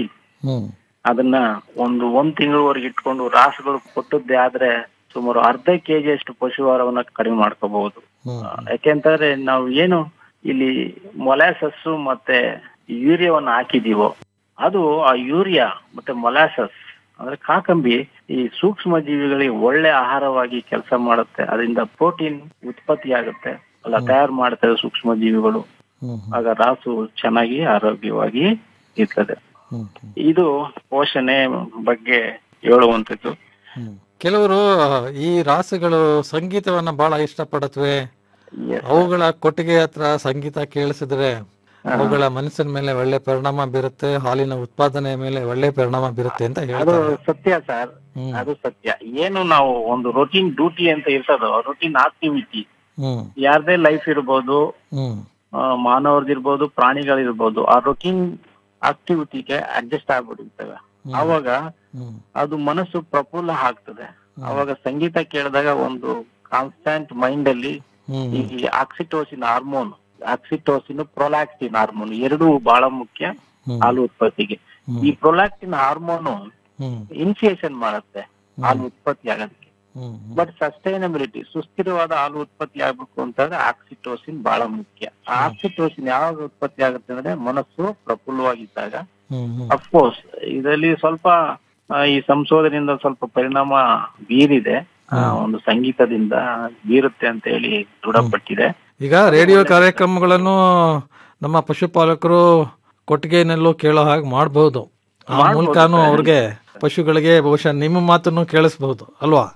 ಅದನ್ನ ಒಂದು ಒಂದ್ ತಿಂಗಳವರೆಗೆ ಇಟ್ಕೊಂಡು ರಾಸುಗಳು ಕೊಟ್ಟದ್ದೇ ಆದ್ರೆ ಸುಮಾರು ಅರ್ಧ ಕೆಜಿ ಅಷ್ಟು ಪಶುಹಾರವನ್ನ ಕಡಿಮೆ ಮಾಡ್ಕೋಬಹುದು ಯಾಕೆಂತಂದ್ರೆ ನಾವು ಏನು ಇಲ್ಲಿ ಮೊಲಾಸಸ್ ಮತ್ತೆ ಯೂರಿಯಾವನ್ನ ಹಾಕಿದೀವೋ ಅದು ಆ ಯೂರಿಯಾ ಮತ್ತೆ ಮೊಲಾಸಸ್ ಅಂದ್ರೆ ಕಾಕಂಬಿ ಈ ಸೂಕ್ಷ್ಮ ಜೀವಿಗಳಿಗೆ ಒಳ್ಳೆ ಆಹಾರವಾಗಿ ಕೆಲಸ ಮಾಡುತ್ತೆ ಅದರಿಂದ ಪ್ರೋಟೀನ್ ಉತ್ಪತ್ತಿ ಆಗುತ್ತೆ ಅಲ್ಲ ತಯಾರು ಮಾಡ್ತವೆ ಸೂಕ್ಷ್ಮ ಜೀವಿಗಳು ಆಗ ರಾಸು ಚೆನ್ನಾಗಿ ಆರೋಗ್ಯವಾಗಿ ಇರ್ತದೆ ಇದು ಪೋಷಣೆ ಬಗ್ಗೆ ಹೇಳುವಂತದ್ದು ಕೆಲವರು ಈ ರಾಸುಗಳು ಸಂಗೀತವನ್ನ ಬಹಳ ಇಷ್ಟಪಡತ್ವೆ ಅವುಗಳ ಕೊಟ್ಟಿಗೆ ಹತ್ರ ಸಂಗೀತ ಕೇಳಿಸಿದ್ರೆ ಅವುಗಳ ಮನಸ್ಸಿನ ಮೇಲೆ ಒಳ್ಳೆ ಪರಿಣಾಮ ಬೀರುತ್ತೆ ಹಾಲಿನ ಉತ್ಪಾದನೆ ಮೇಲೆ ಒಳ್ಳೆ ಪರಿಣಾಮ ಬೀರುತ್ತೆ ಅಂತ ಅದು ಹೇಳ್ತಾರೆ ಸತ್ಯ ಸರ್ ಅದು ಸತ್ಯ ಏನು ನಾವು ಒಂದು ರೊಟೀನ್ ಡ್ಯೂಟಿ ಅಂತ ಇರ್ತದೋ ರೊಟೀನ್ ಆಕ್ಟಿವಿಟಿ ಹ್ಮ್ ಯಾರ್ದೇ ಲೈಫ್ ಇರ್ಬೋದು ಹ್ಮ್ ಆ, ಮಾನವರದಿರ್ಬೋದು ಪ್ರಾಣಿಗಳಿರ್ಬೋದು ಆ ರೊಟೀನ್ ಆಕ್ಟಿವಿಟಿಗೆ ಅಡ್ಜಸ್ಟ್ ಆಗ್ಬಿಟ್ಟಿರ್ತವೆ ಅವಾಗ ಅದು ಮನಸ್ಸು ಪ್ರಫುಲ್ಲ ಆಗ್ತದೆ ಅವಾಗ ಸಂಗೀತ ಕೇಳಿದಾಗ ಒಂದು ಕಾನ್ಸ್ಟಂಟ್ ಮೈಂಡ್ ಅಲ್ಲಿ ಈ oxytocin hormone oxytocin prolactin hormone ಎರಡೂ ಬಹಳ ಮುಖ್ಯ ಹಾಲು ಉತ್ಪತ್ತಿಗೆ ಈ ಪ್ರೊಲಾಕ್ಟಿನ್ ಹಾರ್ಮೋನ್ ಇನಿಷಿಯೇಷನ್ ಮಾಡುತ್ತೆ ಹಾಲು ಉತ್ಪತ್ತಿ ಆಗೋದಕ್ಕೆ ಬಟ್ ಸಸ್ಟೈನಬಿಲಿಟಿ ಸುಸ್ಥಿರವಾದ ಹಾಲು ಉತ್ಪತ್ತಿ ಆಗ್ಬೇಕು ಅಂತಂದ್ರೆ ಆಕ್ಸಿಟೋಸಿನ್ ಬಹಳ ಮುಖ್ಯ ಆ ಆಕ್ಸಿಟೋಸಿನ್ ಯಾವಾಗ ಉತ್ಪತ್ತಿ ಆಗುತ್ತೆ ಅಂದ್ರೆ ಮನಸ್ಸು ಪ್ರಫುಲ್ಲವಾಗಿದ್ದಾಗ ಅಫ್ಕೋರ್ಸ್ ಇದರಲ್ಲಿ ಸ್ವಲ್ಪ ಆ, ಈ ಸಂಶೋಧನೆಯಿಂದ ಸ್ವಲ್ಪ ಪರಿಣಾಮ ಬೀರಿದೆ ಆ, ಒಂದು ಸಂಗೀತದಿಂದ ಬೀರುತ್ತೆ ಅಂತ ಹೇಳಿ ದೃಢಪಟ್ಟಿದೆ ಈಗ ರೇಡಿಯೋ ಕಾರ್ಯಕ್ರಮಗಳನ್ನು ನಮ್ಮ ಪಶುಪಾಲಕರು ಕೊಟ್ಟಿಗೆನಲ್ಲೂ ಕೇಳೋ ಹಾಗೆ ಮಾಡಬಹುದು ಆ ಮಾಡ್ಬೋದು ಮೂಲಕನೂ ಸರ್. ಅವ್ರಿಗೆ ಪಶುಗಳಿಗೆ ಬಹುಶಃ ನಿಮ್ಮ ಮಾತನ್ನು ಕೇಳಿಸಬಹುದು ಅಲ್ವಾ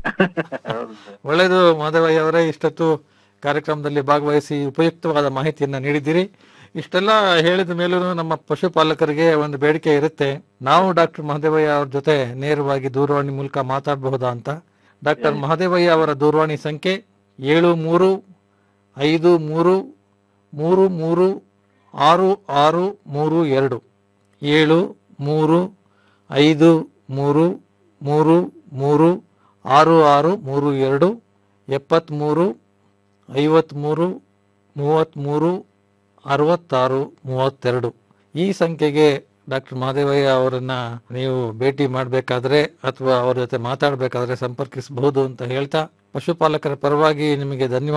ಒಳ್ಳೆಯದು ಮಾಧವಯ್ಯ ಅವರೇ ಇಷ್ಟೊತ್ತು ಕಾರ್ಯಕ್ರಮದಲ್ಲಿ ಭಾಗವಹಿಸಿ ಉಪಯುಕ್ತವಾದ ಮಾಹಿತಿಯನ್ನ ನೀಡಿದ್ದೀರಿ ಇಷ್ಟೆಲ್ಲ ಹೇಳಿದ ಮೇಲೂ ನಮ್ಮ ಪಶುಪಾಲಕರಿಗೆ ಒಂದು ಬೇಡಿಕೆ ಇರುತ್ತೆ ನಾವು ಡಾಕ್ಟರ್ ಮಹದೇವಯ್ಯ ಅವ್ರ ಜೊತೆ ನೇರವಾಗಿ ದೂರವಾಣಿ ಮೂಲಕ ಮಾತಾಡಬಹುದಾ ಅಂತ ಡಾಕ್ಟರ್ ಮಹದೇವಯ್ಯ ಅವರ ದೂರವಾಣಿ ಸಂಖ್ಯೆ ಏಳು ಮೂರು ಐದು ಮೂರು ಮೂರು ಮೂರು ಆರು ಆರು ಮೂರು ಎರಡು ಏಳು ಮೂರು ಐದು ಮೂರು ಮೂರು ಮೂರು ಆರು ಆರು ಮೂರು ಎರಡು ಎಪ್ಪತ್ತ್ಮೂರು ಐವತ್ತ್ಮೂರು ಮೂವತ್ತ್ಮೂರು ಅರವತ್ತಾರು ಮೂವತ್ತೆರಡು ಈ ಸಂಖ್ಯೆಗೆ ಡಾಕ್ಟರ್ ಮಹದೇವಯ್ಯ ಅವರನ್ನ ನೀವು ಭೇಟಿ ಮಾಡಬೇಕಾದ್ರೆ ಅಥವಾ ಅವ್ರ ಜೊತೆ ಮಾತಾಡಬೇಕಾದ್ರೆ ಸಂಪರ್ಕಿಸಬಹುದು ಅಂತ ಹೇಳ್ತಾ ಪಶುಪಾಲಕರ ಪರವಾಗಿ ನಿಮಗೆ ಧನ್ಯವಾದ